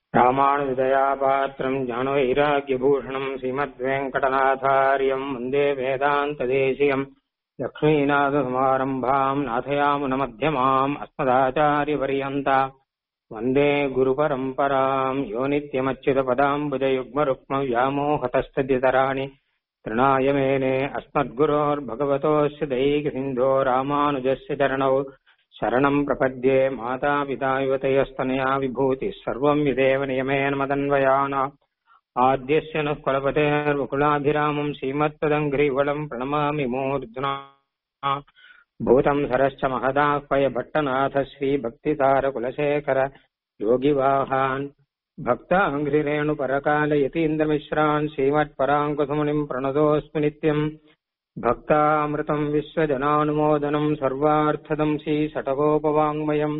ராமானுஜதயாபாத்திரம் ஞானவைராக்கியபூஷணம் ஸ்ரீமத்வேங்கடநாதாரியம் வந்தே வேதாந்ததேசியம் லக்ஷ்மீநாதசமாரம்பாம் நாथयामुनमध्यमाम् अस्मदाचार्यपर्यन्ता वन्दे गुरुपरम्पराम् यो नित्यमच्युतपदाम्बुजयुग्मरुक्मव्यामोहतस्तदितराणि तृणाय मेने अस्मद्गुरोर्भगवतोऽस्य दैकसिन्धो रामानुजस्य चरणौ शरणम् प्रपद्ये मातापिता युवतयस्तनया विभूतिः सर्वम् विदेव नियमेन मदन्वयाना आद्यस्य नः कुलपतेर्वकुलाभिरामम् श्रीमत्तदङ्घ्रिवलम् प्रणमामि मूर्ध्ना भूतम् सरश्च महदाह्वय भट्टनाथ श्रीभक्तिसारकुलशेखर योगिवाहान् भक्ताङ्घ्रिरेणुपरकालयतीन्द्रमिश्रान् श्रीमत्पराङ्कुसुमुनिम् प्रणतोऽस्मि नित्यम् भक्तामृतम् विश्वजनानुमोदनम् सर्वार्थदम् श्रीषटकोपवाङ्मयम्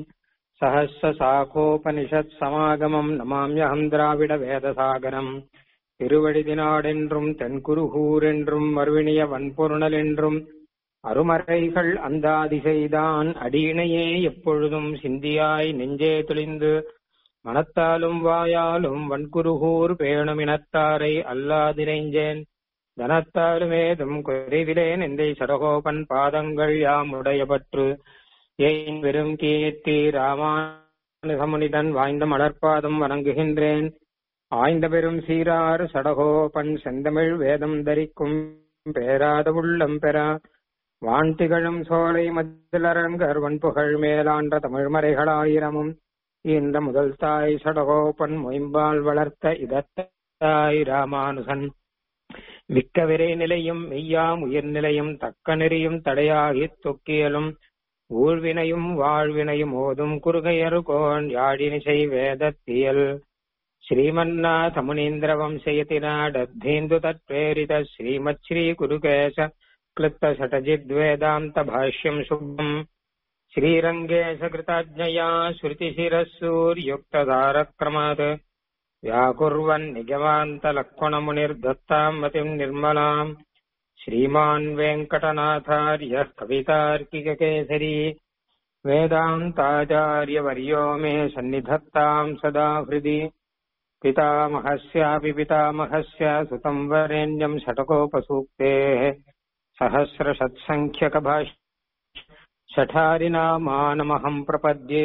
सहस्रशाखोपनिषत्समागमम् नमाम्यहम् द्राविडवेदसागरम् திருவழிதினாடென்றும் தென்குருகூரென்றும் மறுவினிய வன்பொருணலென்றும் அருமறைகள் அந்தாதி செய்தான் அடியினையே எப்பொழுதும் சிந்தியாய் நெஞ்சே துளிந்து மனத்தாலும் வாயாலும் வன்குருகூர் பேணுமினத்தாரை அல்லாதிரைஞ்சேன் தனத்தாலுமேதும் குறைவிலேன் எந்தை சடகோபன் பாதங்கள் யாம் உடையபற்று ஏன் வெறும் கீர்த்தி ராமானுகமுனிதன் வாய்ந்த மலர்பாதம் வணங்குகின்றேன் ஆய்ந்த பெரும் சீரார் சடகோபன் செந்தமிழ் வேதம் தரிக்கும் பேராத உள்ளம் பெறா வான் திகழும் சோலை மதிலரங்கர் வன்புகழ் மேலாண்ட தமிழ்மறைகளாயிரமும் இந்த முதல் தாய் சடகோபன் மொயம்பால் வளர்த்த இதத்தாய் ராமானுசன் மிக்க விரை நிலையும் மெய்யாம் உயிர் நிலையும் தக்க நெறியும் தடையாகித் தொக்கியலும் ஊழ்வினையும் வாழ்வினையும் ஓதும் குறுகையரு கோன் யாழினிசை வேதத்தியல் श्रीमन्नाथ मुनीन्द्र वंशयतिनाडद्धेन्दु तत्प्रेरित श्रीमत् श्री गुरुकेश क्लृप्त षटजिद्वेदान्त भाष्यम् शुभम् श्रीरङ्गेश कृताज्ञया श्रुतिशिरः सूर्युक्तधारक्रमात् व्याकुर्वन् निगमान्तलक्ष्मणमुनिर्दत्ताम् मतिम् निर्मलाम् श्रीमान् वेङ्कटनाथार्यः कवितार्किककेसरी वेदान्ताचार्यवर्यो मे सन्निधत्ताम् सदा हृदि पितामहस्यापि पितामहस्य सुतम् वरेण्यम् षटकोपसूक्तेः सहस्रषत्सङ्ख्यकभाष् षठारिनामानमहम् प्रपद्ये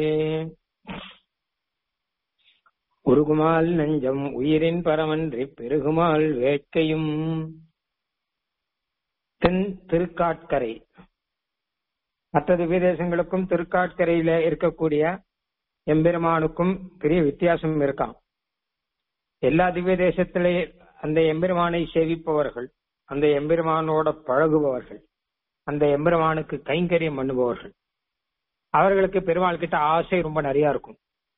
உருகுமால் நெஞ்சம் உயிரின் பரமன்றி பெருகுமால் வேட்கையும் தென் திருக்காட்கரை மற்ற திவ்யதேசங்களுக்கும் திருக்காட்கரையில இருக்கக்கூடிய எம்பெருமானுக்கும் பெரிய வித்தியாசம் இருக்கான் எல்லா திவ்ய தேசத்திலே அந்த எம்பெருமானை சேவிப்பவர்கள் அந்த எம்பெருமானோட பழகுபவர்கள் அந்த எம்பெருமானுக்கு கைங்கரியம் பண்ணுபவர்கள் அவர்களுக்கு பெருமாள் கிட்ட ஆசை ரொம்ப நிறைய இருக்கும்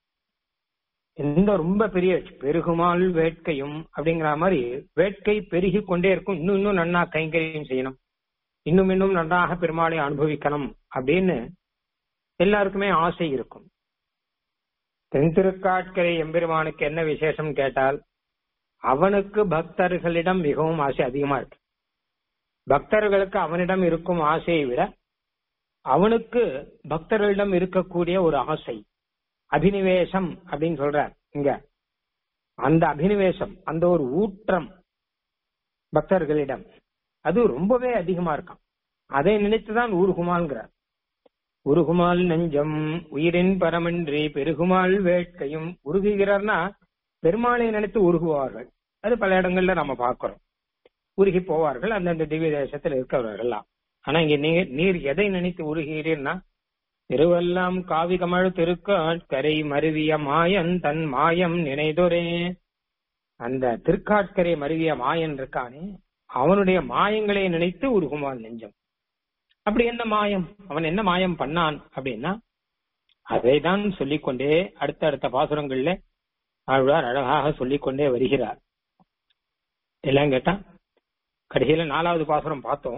எந்த ரொம்ப பெரிய பெருகுமால் வேட்கையும் அப்படிங்கிற மாதிரி வேட்கை பெருகி கொண்டே இருக்கும் இன்னும் இன்னும் நன்னா கைங்கரியம் செய்யணும் இன்னும் இன்னும் நன்றாக பெருமாளை அனுபவிக்கணும் அப்படின்னு எல்லாருக்குமே ஆசை இருக்கும் தென்திருக்காட்கரை எம்பெருமானுக்கு என்ன விசேஷம் கேட்டால் அவனுக்கு பக்தர்களிடம் மிகவும் ஆசை அதிகமா இருக்கு பக்தர்களுக்கு அவனிடம் இருக்கும் ஆசையை விட அவனுக்கு பக்தர்களிடம் இருக்கக்கூடிய ஒரு ஆசை அபினிவேசம் அப்படின்னு சொல்றார் இங்க அந்த அபினிவேசம் அந்த ஒரு ஊற்றம் பக்தர்களிடம் அது ரொம்பவே அதிகமா இருக்கான் அதை நினைத்துதான் ஊருகுமால்ங்கிறார் உருகுமால் நெஞ்சம் உயிரின் பரமின்றி பெருகுமால் வேட்கையும் உருகுகிறார்னா பெருமாளை நினைத்து உருகுவார்கள் அது பல இடங்கள்ல நம்ம பார்க்கிறோம் உருகி போவார்கள் அந்தந்த திவ்ய தேசத்தில் இருக்கிறவர்கள்லாம் ஆனா இங்க நீர் நீர் எதை நினைத்து உருகிறீர்னா திருவெல்லாம் காவி கமழ் திருக்காட்கரை மருவிய மாயன் தன் மாயம் நினைதொரே அந்த திருக்காட்கரை மருவிய மாயன் இருக்கானே அவனுடைய மாயங்களை நினைத்து உருகுமால் நெஞ்சம் அப்படி என்ன மாயம் அவன் என்ன மாயம் பண்ணான் அப்படின்னா அதை தான் சொல்லிக்கொண்டே அடுத்த அடுத்த பாசுரங்கள்ல ஆழ்வார் அழகாக சொல்லிக்கொண்டே வருகிறார் எல்லாம் கேட்டா கடைசியில நாலாவது பாசுரம் பார்த்தோம்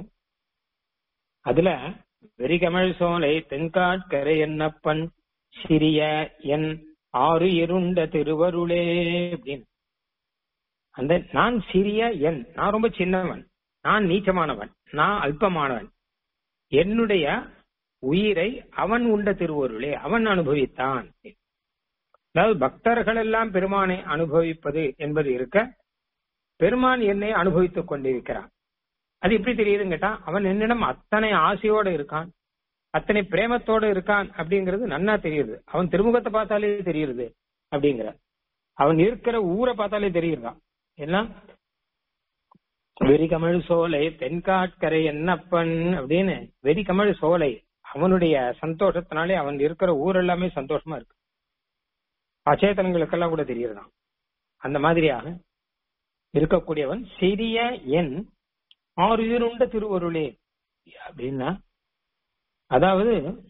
அதுல வெறிகமழ் சோலை தென்காட்கரை என்னப்பன் சிறிய என் ஆறு இருண்ட திருவருளே அப்படின்னு அந்த நான் சிறிய என் நான் ரொம்ப சின்னவன் நான் நீச்சமானவன் நான் அல்பமானவன் என்னுடைய உயிரை அவன் உண்ட திருவருளே அவன் அனுபவித்தான் அதாவது பக்தர்கள் எல்லாம் பெருமானை அனுபவிப்பது என்பது இருக்க பெருமான் என்னை அனுபவித்துக் கொண்டிருக்கிறான் அது எப்படி தெரியுதுன்னு கேட்டா அவன் என்னிடம் அத்தனை ஆசையோட இருக்கான் அத்தனை பிரேமத்தோட இருக்கான் அப்படிங்கிறது நன்னா தெரியுது அவன் திருமுகத்தை பார்த்தாலே தெரியுது அப்படிங்கிற அவன் இருக்கிற ஊரை பார்த்தாலே தெரியுறான் எல்லாம் வெறிகமழ் சோலை தென்காட்கரை என்னப்பன் அப்படின்னு வெறிகமழ் சோலை அவனுடைய சந்தோஷத்தினாலே அவன் இருக்கிற ஊர் எல்லாமே சந்தோஷமா இருக்கு அச்சேதனங்களுக்கெல்லாம் கூட தெரியுதுதான் அந்த மாதிரியாக இருக்கக்கூடியவன் சிறிய எண் ஆறுயிருண்ட திருவருளே அப்படின்னா அதாவது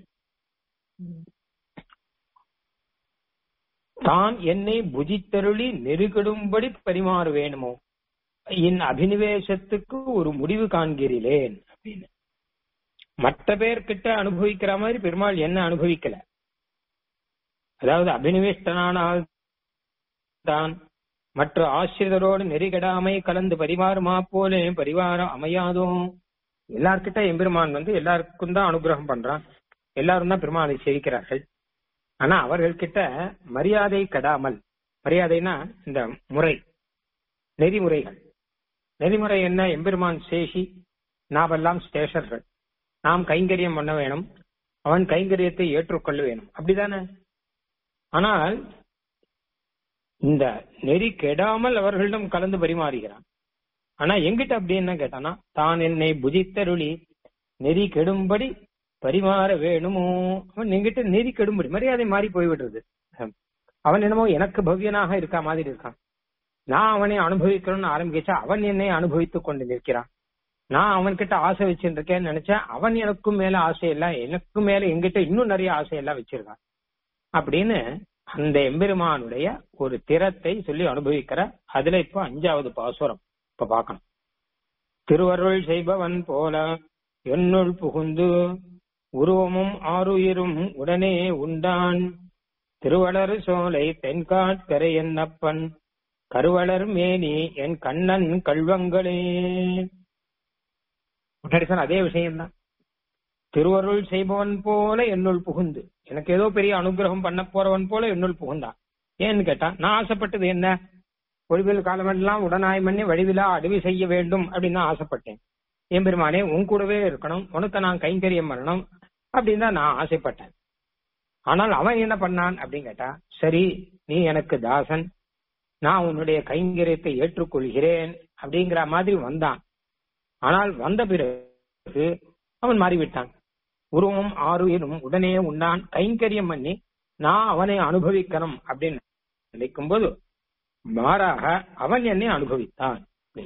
தான் என்னை புஜித்தருளி நெருகிடும்படி பரிமாற வேணுமோ என் அபினிவேசத்துக்கு ஒரு முடிவு காண்கிறேன் அப்படின்னு மற்ற பேர்கிட்ட அனுபவிக்கிற மாதிரி பெருமாள் என்ன அனுபவிக்கல அதாவது அபினிவேஷ்டனானால் தான் மற்ற ஆசிரியரோடு நெறிகடாமை கலந்து பரிமாறுமா போலே பரிவாரம் அமையாதோ எல்லார்கிட்ட எம்பெருமான் வந்து எல்லாருக்கும் தான் அனுகிரகம் பண்றான் எல்லாரும் தான் பெருமாளை சேவிக்கிறார்கள் ஆனா அவர்கள்கிட்ட மரியாதை கெடாமல் மரியாதைனா இந்த முறை நெறிமுறைகள் நெறிமுறை என்ன எம்பெருமான் சேஷி நாமெல்லாம் ஸ்டேஷர்கள் நாம் கைங்கரியம் பண்ண வேணும் அவன் கைங்கரியத்தை ஏற்றுக்கொள்ள வேணும் அப்படிதானே ஆனால் இந்த நெறி கெடாமல் அவர்களிடம் கலந்து பரிமாறுகிறான் ஆனா எங்கிட்ட அப்படி என்ன கேட்டானா தான் என்னை புஜித்தருளி நெறி கெடும்படி பரிமாற வேணுமோ அவன் எங்கிட்ட நெறி கெடும்படி மரியாதை மாறி போய்விடுறது அவன் என்னமோ எனக்கு பவ்யனாக இருக்கா மாதிரி இருக்கான் நான் அவனை அனுபவிக்கணும்னு ஆரம்பிச்சா அவன் என்னை அனுபவித்துக் கொண்டு நிற்கிறான் நான் அவன்கிட்ட ஆசை வச்சுட்டு இருக்கேன்னு நினைச்சேன் அவன் எனக்கும் மேல ஆசை எல்லாம் எனக்கும் மேல எங்கிட்ட இன்னும் நிறைய ஆசை எல்லாம் வச்சிருக்கான் அப்படின்னு அந்த எம்பெருமானுடைய ஒரு திறத்தை சொல்லி அனுபவிக்கிற அதுல இப்ப அஞ்சாவது பாசுரம் இப்ப பார்க்கணும் திருவருள் செய்பவன் போல என்னுள் புகுந்து உருவமும் ஆறுயிரும் உடனே உண்டான் திருவளர் சோலை தென்காட்கரை என்னப்பன் கருவளர் மேனி என் கண்ணன் கல்வங்களே அதே விஷயம்தான் திருவருள் செய்பவன் போல என்னுள் புகுந்து எனக்கு ஏதோ பெரிய அனுகிரகம் பண்ண போறவன் போல என்னுள் புகுந்தான் ஏன்னு கேட்டா நான் ஆசைப்பட்டது என்ன ஒளிவில் காலமெல்லாம் உடனாய் மண்ணி வழிவிலா அடவி செய்ய வேண்டும் அப்படின்னு தான் ஆசைப்பட்டேன் என் பெருமானே உன் கூடவே இருக்கணும் உனக்கு நான் கைங்கரியம் பண்ணணும் அப்படின்னு தான் நான் ஆசைப்பட்டேன் ஆனால் அவன் என்ன பண்ணான் அப்படின்னு கேட்டா சரி நீ எனக்கு தாசன் நான் உன்னுடைய கைங்கரியத்தை ஏற்றுக்கொள்கிறேன் அப்படிங்கிற மாதிரி வந்தான் ஆனால் வந்த பிறகு அவன் மாறிவிட்டான் உருவம் ஆறுயிரும் உடனே உண்டான் கைங்கரியம் பண்ணி நான் அவனை அனுபவிக்கணும் அப்படின்னு நினைக்கும் போது மாறாக அவன் என்னை அனுபவித்தான்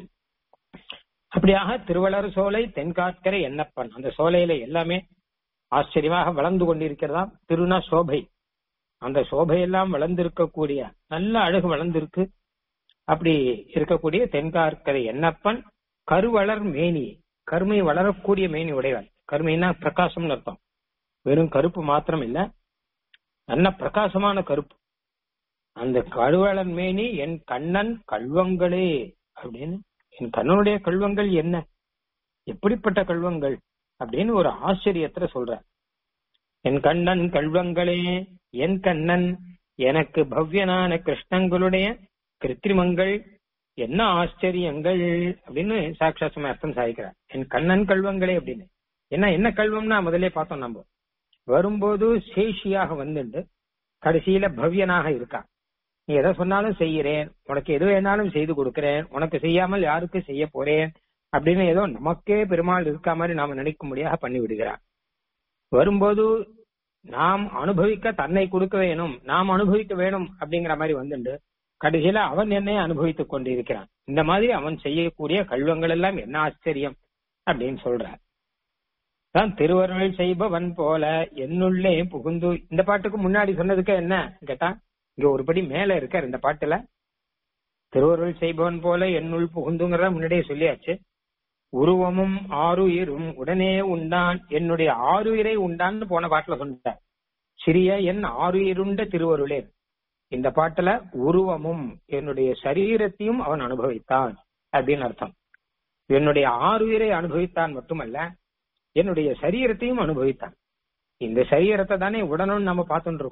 அப்படியாக திருவள்ளர் சோலை தென்காட்கரை என்னப்பன் அந்த சோலையில எல்லாமே ஆச்சரியமாக வளர்ந்து கொண்டிருக்கிறதா திருநா சோபை அந்த சோபையெல்லாம் வளர்ந்திருக்கக்கூடிய நல்ல அழகு வளர்ந்திருக்கு அப்படி இருக்கக்கூடிய தென்கார்க்கரை என்னப்பன் கருவளர் மேனி கருமை வளரக்கூடிய மேனி உடையவன் கருமைனா பிரகாசம்னு அர்த்தம் வெறும் கருப்பு மாத்திரம் இல்ல நல்ல பிரகாசமான கருப்பு அந்த கருவளர் மேனி என் கண்ணன் கல்வங்களே அப்படின்னு என் கண்ணனுடைய கல்வங்கள் என்ன எப்படிப்பட்ட கல்வங்கள் அப்படின்னு ஒரு ஆச்சரியத்துல சொல்ற என் கண்ணன் கல்வங்களே என் கண்ணன் எனக்கு பவ்யனான கிருஷ்ணங்களுடைய கிருத்திரிமங்கள் என்ன ஆச்சரியங்கள் அப்படின்னு சாட்சாசம அர்த்தம் சாதிக்கிறார் என் கண்ணன் கல்வங்களே அப்படின்னு என்ன என்ன கல்வம்னா முதல்ல பார்த்தோம் நம்ம வரும்போது சேஷியாக வந்துட்டு கடைசியில பவ்யனாக இருக்கா நீ எதை சொன்னாலும் செய்யறேன் உனக்கு எது வேணாலும் செய்து கொடுக்கிறேன் உனக்கு செய்யாமல் யாருக்கு செய்ய போறேன் அப்படின்னு ஏதோ நமக்கே பெருமாள் இருக்க மாதிரி நாம நினைக்கும்படியாக பண்ணி விடுகிறார் வரும்போது நாம் அனுபவிக்க தன்னை கொடுக்க வேணும் நாம் அனுபவிக்க வேணும் அப்படிங்கிற மாதிரி வந்துண்டு கடைசியில அவன் என்னை அனுபவித்துக் கொண்டிருக்கிறான் இந்த மாதிரி அவன் செய்யக்கூடிய கல்வங்கள் எல்லாம் என்ன ஆச்சரியம் அப்படின்னு சொல்றார் தான் திருவருள் செய்பவன் போல என்னுள்ளே புகுந்து இந்த பாட்டுக்கு முன்னாடி சொன்னதுக்கு என்ன கேட்டா இங்க ஒருபடி மேல இருக்கார் இந்த பாட்டுல திருவருள் செய்பவன் போல என்னுள் புகுந்துங்கிறத முன்னாடியே சொல்லியாச்சு உருவமும் ஆறுயிரும் உடனே உண்டான் என்னுடைய ஆறுயிரை உண்டான்னு போன பாட்டுல சொன்னார் சிறிய என் ஆறுயிருண்ட திருவருளே இந்த பாட்டுல உருவமும் என்னுடைய சரீரத்தையும் அவன் அனுபவித்தான் அப்படின்னு அர்த்தம் என்னுடைய ஆறுயிரை அனுபவித்தான் மட்டுமல்ல என்னுடைய சரீரத்தையும் அனுபவித்தான் இந்த சரீரத்தை தானே உடனும் நம்ம பார்த்துட்டு இருக்கோம்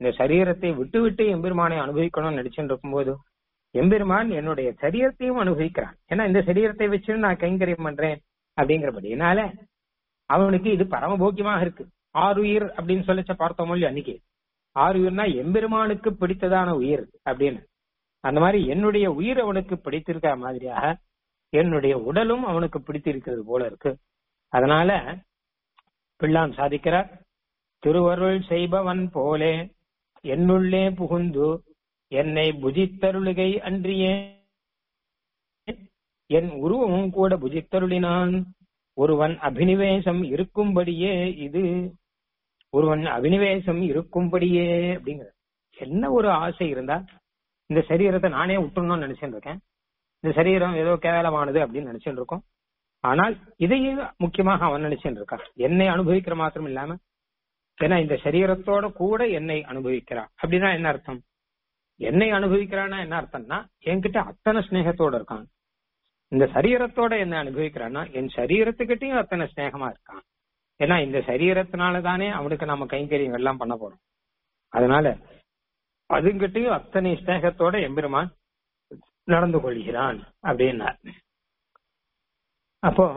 இந்த சரீரத்தை விட்டு விட்டு எம்பெருமானை அனுபவிக்கணும்னு நினைச்சுட்டு இருக்கும்போது எம்பெருமான் என்னுடைய சரீரத்தையும் அனுபவிக்கிறான் ஏன்னா இந்த சரீரத்தை வச்சு நான் கைங்கரியம் பண்றேன் அப்படிங்கிறபடினால அவனுக்கு இது பரமபோக்கியமாக இருக்கு ஆறுயிர் அப்படின்னு சொல்லிச்ச பார்த்தோம் இல்லையா அன்னைக்கு ஆறுயிர்னா எம்பெருமானுக்கு பிடித்ததான உயிர் அப்படின்னு அந்த மாதிரி என்னுடைய உயிர் அவனுக்கு பிடித்திருக்கிற மாதிரியாக என்னுடைய உடலும் அவனுக்கு பிடித்திருக்கிறது போல இருக்கு அதனால பிள்ளான் சாதிக்கிறார் திருவருள் செய்பவன் போலே என்னுள்ளே புகுந்து என்னை புஜித்தருளுகை அன்றியே என் உருவமும் கூட புஜித்தருளினான் ஒருவன் அபினிவேசம் இருக்கும்படியே இது ஒருவன் அபினிவேசம் இருக்கும்படியே அப்படிங்கிற என்ன ஒரு ஆசை இருந்தா இந்த சரீரத்தை நானே விட்டுணும்னு நினைச்சுட்டு இருக்கேன் இந்த சரீரம் ஏதோ கேவலமானது அப்படின்னு நினைச்சுட்டு இருக்கோம் ஆனால் இதையே முக்கியமாக அவன் நினைச்சுட்டு இருக்கான் என்னை அனுபவிக்கிற மாத்திரம் இல்லாம ஏன்னா இந்த சரீரத்தோட கூட என்னை அனுபவிக்கிறான் அப்படின்னா என்ன அர்த்தம் என்னை அனுபவிக்கிறான்னா என்ன அர்த்தம்னா என்கிட்ட அத்தனை ஸ்நேகத்தோட இருக்கான் இந்த சரீரத்தோட என்ன அனுபவிக்கிறான்னா என் சரீரத்துக்கிட்டையும் அத்தனை ஸ்நேகமா இருக்கான் ஏன்னா இந்த சரீரத்தினால தானே அவனுக்கு நம்ம கைங்கரியம் எல்லாம் பண்ண போறோம் அதனால அதுங்கிட்டையும் அத்தனை ஸ்நேகத்தோட எம்பெருமான் நடந்து கொள்கிறான் அப்படின்னார் அப்போ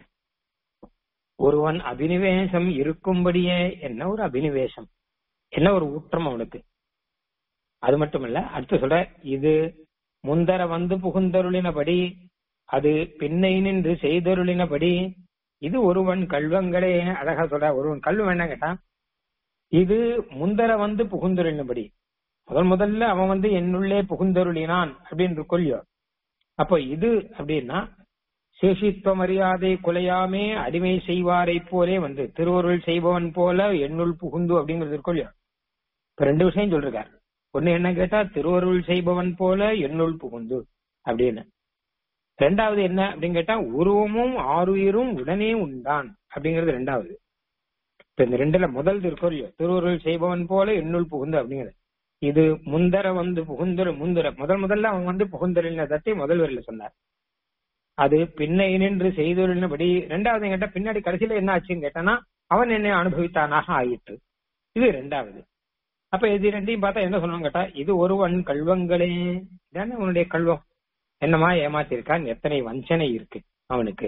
ஒருவன் அபினிவேசம் இருக்கும்படியே என்ன ஒரு அபினிவேசம் என்ன ஒரு ஊற்றம் அவனுக்கு அது மட்டும் இல்ல அடுத்து சொல்ற இது முந்தர வந்து புகுந்தருளினபடி அது பின்னை நின்று செய்தருளினபடி இது ஒருவன் கல்வங்களே அழகா சொல்ற ஒருவன் கல்வம் என்ன கேட்டான் இது முந்தர வந்து புகுந்தருளினபடி முதல் முதல்ல அவன் வந்து என்னுள்ளே புகுந்தருளினான் அப்படின்னு கொள்ளியோ அப்போ இது அப்படின்னா சேஷித்துவ மரியாதை குலையாமே அடிமை செய்வாரை போலே வந்து திருவருள் செய்பவன் போல என்னுள் புகுந்து அப்படிங்கிறது இருக்கும் இல்லையா இப்ப ரெண்டு விஷயம் சொல்றார் ஒண்ணு என்ன கேட்டா திருவருள் செய்பவன் போல என்னுள் புகுந்து அப்படின்னு ரெண்டாவது என்ன அப்படின்னு கேட்டா உருவமும் ஆறுயிரும் உடனே உண்டான் அப்படிங்கிறது ரெண்டாவது இப்ப இந்த ரெண்டுல முதல் இருக்கும் இல்லையோ திருவருள் செய்பவன் போல என்னுள் புகுந்து அப்படிங்கிறது இது முந்தர வந்து புகுந்தர முந்தர முதல் முதல்ல அவன் வந்து புகுந்தரினதத்தை முதல் வரையில சொன்னார் அது பின்னை நின்று செய்தொழினபடி ரெண்டாவது கேட்டா பின்னாடி கடைசியில என்ன ஆச்சுன்னு கேட்டானா அவன் என்னை அனுபவித்தானாக ஆயிற்று இது ரெண்டாவது அப்ப இது ரெண்டையும் பார்த்தா என்ன சொல்லணும் கேட்டா இது ஒருவன் கல்வங்களே இதானே உன்னுடைய கல்வம் என்னமா ஏமாத்திருக்கான் எத்தனை வஞ்சனை இருக்கு அவனுக்கு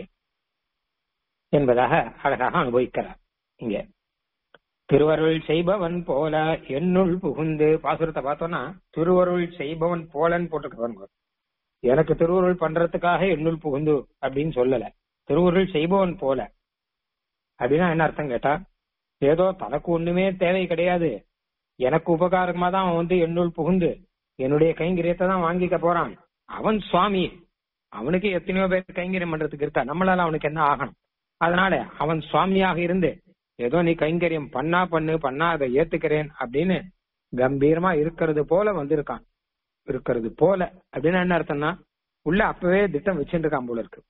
என்பதாக அழகாக அனுபவிக்கிறார் இங்க திருவருள் செய்பவன் போல என்னுள் புகுந்து பாசுரத்தை பார்த்தோம்னா திருவருள் செய்பவன் போலன்னு போட்டுருக்க எனக்கு திருவருள் பண்றதுக்காக என்னுள் புகுந்து அப்படின்னு சொல்லல திருவருள் செய்பவன் போல அப்படின்னா என்ன அர்த்தம் கேட்டா ஏதோ தனக்கு ஒண்ணுமே தேவை கிடையாது எனக்கு உபகாரமா தான் அவன் வந்து என்னுள் புகுந்து என்னுடைய கைங்கரியத்தை தான் வாங்கிக்க போறான் அவன் சுவாமி அவனுக்கு எத்தனையோ பேர் கைங்கரியம் பண்றதுக்கு இருக்கா நம்மளால அவனுக்கு என்ன ஆகணும் அதனால அவன் சுவாமியாக இருந்து ஏதோ நீ கைங்கரியம் பண்ணா பண்ணு பண்ணா அதை ஏத்துக்கிறேன் அப்படின்னு கம்பீரமா இருக்கிறது போல வந்திருக்கான் இருக்கிறது போல அப்படின்னு என்ன அர்த்தம்னா உள்ள அப்பவே திட்டம் வச்சுட்டு இருக்கான் போல இருக்கு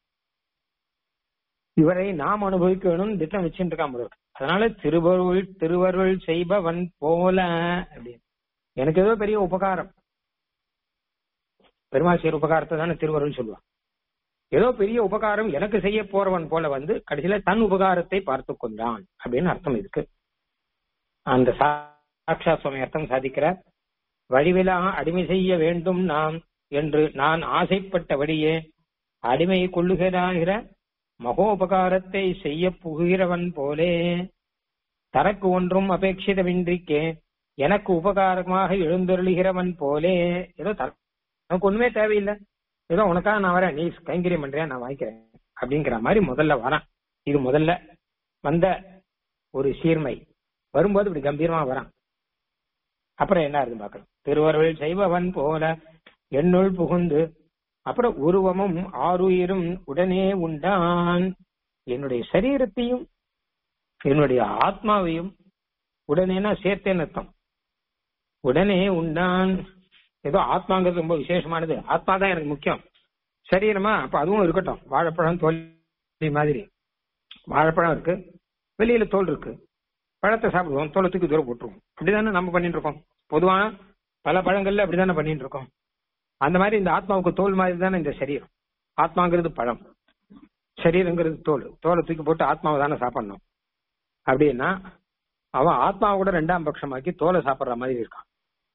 இவரை நாம் அனுபவிக்க வேணும் திட்டம் வச்சுட்டு இருக்கான் போல இருக்கு அதனால திருவருள் திருவருள் செய்பவன் போல அப்படின்னு எனக்கு ஏதோ பெரிய உபகாரம் பெருமாள் செய்யற உபகாரத்தை தானே திருவருள் சொல்லுவான் ஏதோ பெரிய உபகாரம் எனக்கு செய்ய போறவன் போல வந்து கடைசியில தன் உபகாரத்தை பார்த்து கொண்டான் அப்படின்னு அர்த்தம் இருக்கு அந்த சாட்சா சுவாமி அர்த்தம் சாதிக்கிறார் வழிவிலா அடிமை செய்ய வேண்டும் நாம் என்று நான் ஆசைப்பட்டபடியே அடிமை கொள்ளுகிறாகிற மகோபகாரத்தை செய்ய புகிறவன் போலே தனக்கு ஒன்றும் அபேட்சிதமின்றிக்கே எனக்கு உபகாரமாக எழுந்தருளுகிறவன் போலே ஏதோ எனக்கு ஒண்ணுமே தேவையில்லை ஏதோ உனக்காக நான் வரேன் நீ கைங்கரியம் பண்றியா நான் வாங்கிக்கிறேன் அப்படிங்கிற மாதிரி முதல்ல வரான் இது முதல்ல வந்த ஒரு சீர்மை வரும்போது இப்படி கம்பீரமா வரான் அப்புறம் என்ன இருந்து பார்க்கணும் திருவருள் செய்பவன் போல என்னுள் புகுந்து அப்புறம் உருவமும் ஆறுயிரும் உடனே உண்டான் என்னுடைய சரீரத்தையும் என்னுடைய ஆத்மாவையும் உடனேனா சேர்த்தேன் அர்த்தம் உடனே உண்டான் ஏதோ ஆத்மாங்கிறது ரொம்ப விசேஷமானது ஆத்மா தான் எனக்கு முக்கியம் சரீரமா அப்ப அதுவும் இருக்கட்டும் வாழைப்பழம் தோல் மாதிரி வாழைப்பழம் இருக்கு வெளியில தோல் இருக்கு பழத்தை சாப்பிடுவோம் தோலை தூக்கி தூரம் போட்டுருவோம் அப்படிதானே நம்ம பண்ணிட்டு இருக்கோம் பொதுவான பல பழங்கள்ல அப்படிதானே பண்ணிட்டு இருக்கோம் அந்த மாதிரி இந்த ஆத்மாவுக்கு தோல் மாதிரி தானே இந்த சரீரம் ஆத்மாங்கிறது பழம் சரீரங்கிறது தோல் தோலை தூக்கி போட்டு ஆத்மாவை தானே சாப்பிடணும் அப்படின்னா அவன் ஆத்மாவை கூட ரெண்டாம் பட்சமாக்கி தோலை சாப்பிடுற மாதிரி இருக்கான்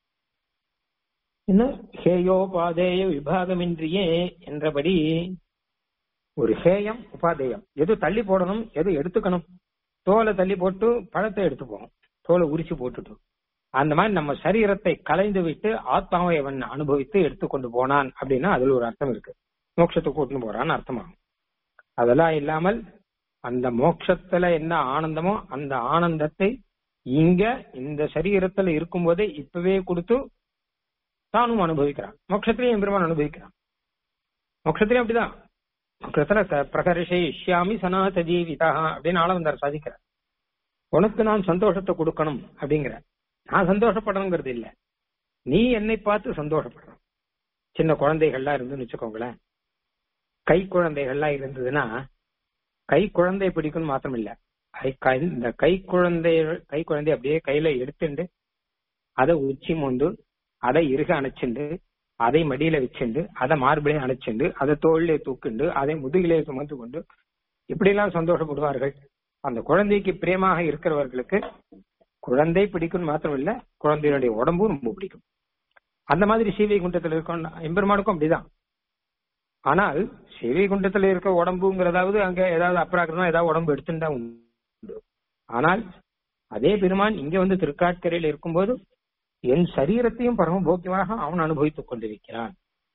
என்ன ஹேயோபாதேய விபாகமின்றியே என்றபடி ஒரு ஹேயம் உபாதேயம் எது தள்ளி போடணும் எது எடுத்துக்கணும் தோலை தள்ளி போட்டு பழத்தை எடுத்துப்போம் தோலை உரிச்சு போட்டுட்டு அந்த மாதிரி நம்ம சரீரத்தை கலைந்து விட்டு ஆத்மாவை அவன் அனுபவித்து எடுத்துக்கொண்டு போனான் அப்படின்னா அதுல ஒரு அர்த்தம் இருக்கு மோட்சத்துக்கு கூட்டின்னு போறான்னு அர்த்தமாகும் அதெல்லாம் இல்லாமல் அந்த மோட்சத்துல என்ன ஆனந்தமோ அந்த ஆனந்தத்தை இங்க இந்த சரீரத்துல இருக்கும்போதே இப்பவே கொடுத்து தானும் அனுபவிக்கிறான் மோட்சத்திலையும் பெருமான் அனுபவிக்கிறான் மோட்சத்திலையும் அப்படிதான் மோட்சத்துல பிரகர்ஷை இஷ்யாமி சனாத ஜீவிதா அப்படின்னு ஆளவந்தார் சாதிக்கிறார் உனக்கு நான் சந்தோஷத்தை கொடுக்கணும் அப்படிங்கிற நான் சந்தோஷப்படணுங்கிறது இல்ல நீ என்னை பார்த்து சந்தோஷப்படணும் சின்ன குழந்தைகள்லாம் இருந்துன்னு வச்சுக்கோங்களேன் கை குழந்தைகள்லாம் இருந்ததுன்னா கை குழந்தை பிடிக்கும் மாத்திரம் இல்ல இந்த கை குழந்தை கை குழந்தை அப்படியே கையில எடுத்துண்டு அதை உச்சி மோந்து அதை இருக அணைச்சுண்டு அதை மடியில வச்சுண்டு அதை மார்பிளையும் அணைச்சுண்டு அதை தோளிலே தூக்குண்டு அதை முதுகிலே சுமந்து கொண்டு இப்படி எல்லாம் சந்தோஷப்படுவார்கள் அந்த குழந்தைக்கு பிரியமாக இருக்கிறவர்களுக்கு குழந்தை பிடிக்கும் மாத்திரம் இல்ல குழந்தையுடைய உடம்பும் ரொம்ப பிடிக்கும் அந்த மாதிரி சீவைகுண்டத்தில் இருக்கும் எம்பெருமானுக்கும் அப்படிதான் ஆனால் ஸ்ரீவைகுண்டத்துல இருக்க உடம்புங்கிறதாவது அங்க ஏதாவது அப்ராக்கிரமா ஏதாவது உடம்பு எடுத்துட்டா உண்டு ஆனால் அதே பெருமான் இங்க வந்து திருக்காட்கரையில் இருக்கும்போது என் சரீரத்தையும் பரமபோக்கியமாக அவன் அனுபவித்துக் கொண்டிருக்கிறான்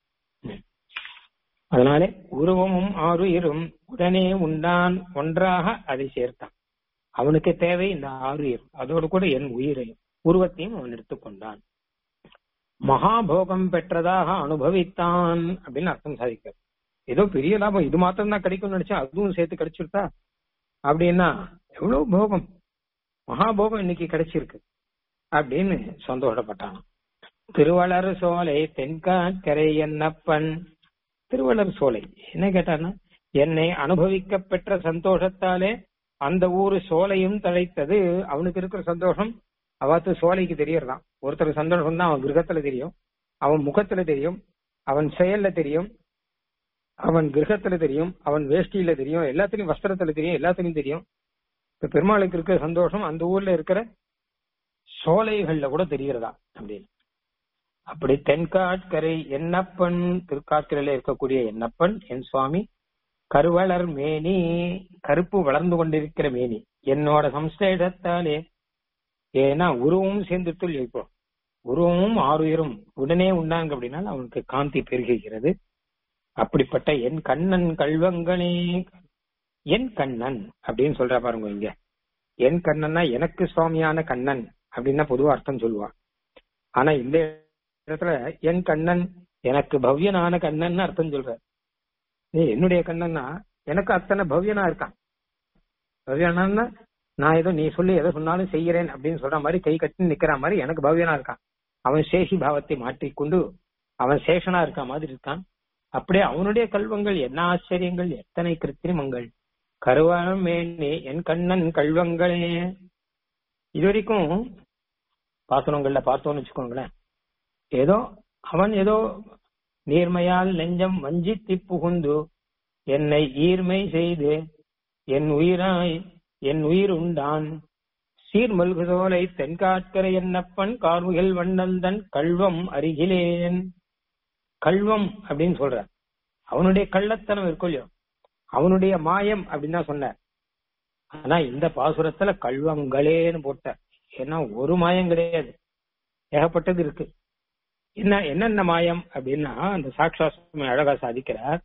அதனாலே உருவமும் ஆறு இரும் உடனே உண்டான் ஒன்றாக அதை சேர்த்தான் அவனுக்கு தேவை இந்த ஆறு இரு அதோடு கூட என் உயிரையும் உருவத்தையும் அவன் எடுத்துக்கொண்டான் மகாபோகம் பெற்றதாக அனுபவித்தான் அப்படின்னு அர்த்தம் சாதிக்கிறார் ஏதோ பெரிய லாபம் இது மாத்திரம் தான் கிடைக்கும்னு நினைச்சா அதுவும் சேர்த்து கிடைச்சிருத்தா அப்படின்னா எவ்வளவு போகம் மகாபோகம் இன்னைக்கு கிடைச்சிருக்கு அப்படின்னு சந்தோஷப்பட்டான் திருவளர் சோலை தென்காக்கரை என்னப்பன் திருவளர் சோலை என்ன கேட்டான்னா என்னை அனுபவிக்க பெற்ற சந்தோஷத்தாலே அந்த ஊரு சோலையும் தழைத்தது அவனுக்கு இருக்கிற சந்தோஷம் அவாத்து சோலைக்கு தெரியறதான் ஒருத்தர் சந்தோஷம் தான் அவன் கிரகத்துல தெரியும் அவன் முகத்துல தெரியும் அவன் செயல்ல தெரியும் அவன் கிரகத்துல தெரியும் அவன் வேஷ்டியில தெரியும் எல்லாத்துலயும் வஸ்திரத்துல தெரியும் எல்லாத்துலயும் தெரியும் இப்ப பெருமாளுக்கு இருக்கிற சந்தோஷம் அந்த ஊர்ல இருக்கிற சோலைகள்ல கூட தெரிகிறதா அப்படின்னு அப்படி தென்காட்கரை என்னப்பன் திருக்காட்கரையில இருக்கக்கூடிய என்னப்பன் என் சுவாமி கருவளர் மேனி கருப்பு வளர்ந்து கொண்டிருக்கிற மேனி என்னோட சம்ஸ்லேடத்தாலே ஏன்னா உருவமும் சேர்ந்துட்டு இப்போ உருவமும் ஆறுயிரும் உடனே உண்டாங்க அப்படின்னா அவனுக்கு காந்தி பெருகுகிறது அப்படிப்பட்ட என் கண்ணன் கல்வங்களே என் கண்ணன் அப்படின்னு சொல்ற பாருங்க இங்க என் கண்ணன்னா எனக்கு சுவாமியான கண்ணன் அப்படின்னா பொதுவா அர்த்தம் சொல்லுவான் ஆனா இந்த இடத்துல என் கண்ணன் எனக்கு பவ்யனான கண்ணன் அர்த்தம் சொல்ற என்னுடைய கண்ணன்னா எனக்கு அத்தனை பவ்யனா இருக்கான் பவ்யனான்னா நான் ஏதோ நீ சொல்லி எதை சொன்னாலும் செய்யறேன் அப்படின்னு சொல்ற மாதிரி கை கட்டி நிக்கிற மாதிரி எனக்கு பவ்யனா இருக்கான் அவன் சேஷி பாவத்தை மாற்றிக்கொண்டு அவன் சேஷனா இருக்க மாதிரி இருக்கான் அப்படியே அவனுடைய கல்வங்கள் என்ன ஆச்சரியங்கள் எத்தனை கிருத்திரிமங்கள் கருவானம் மேனே என் கண்ணன் கல்வங்களே இது வரைக்கும் பாசனங்கள்ல பார்த்தோம்னு வச்சுக்கோங்களேன் ஏதோ அவன் ஏதோ நீர்மையால் நெஞ்சம் வஞ்சித்தி புகுந்து என்னை ஈர்மை செய்து என் உயிராய் என் உயிர் உண்டான் சீர்மல்கு சோலை தென்காட்கரை என்னப்பன் கார்முகில் வண்ணந்தன் கல்வம் அருகிலேன் கல்வம் அப்படின்னு சொல்ற அவனுடைய கள்ளத்தனம் இருக்கும் இல்லையோ அவனுடைய மாயம் அப்படின்னு தான் சொன்னார் ஆனா இந்த பாசுரத்துல கல்வங்களேன்னு போட்ட ஏன்னா ஒரு மாயம் கிடையாது ஏகப்பட்டது இருக்கு என்ன என்னென்ன மாயம் அப்படின்னா அந்த சாட்சாஸ்மி அழகா சாதிக்கிறார்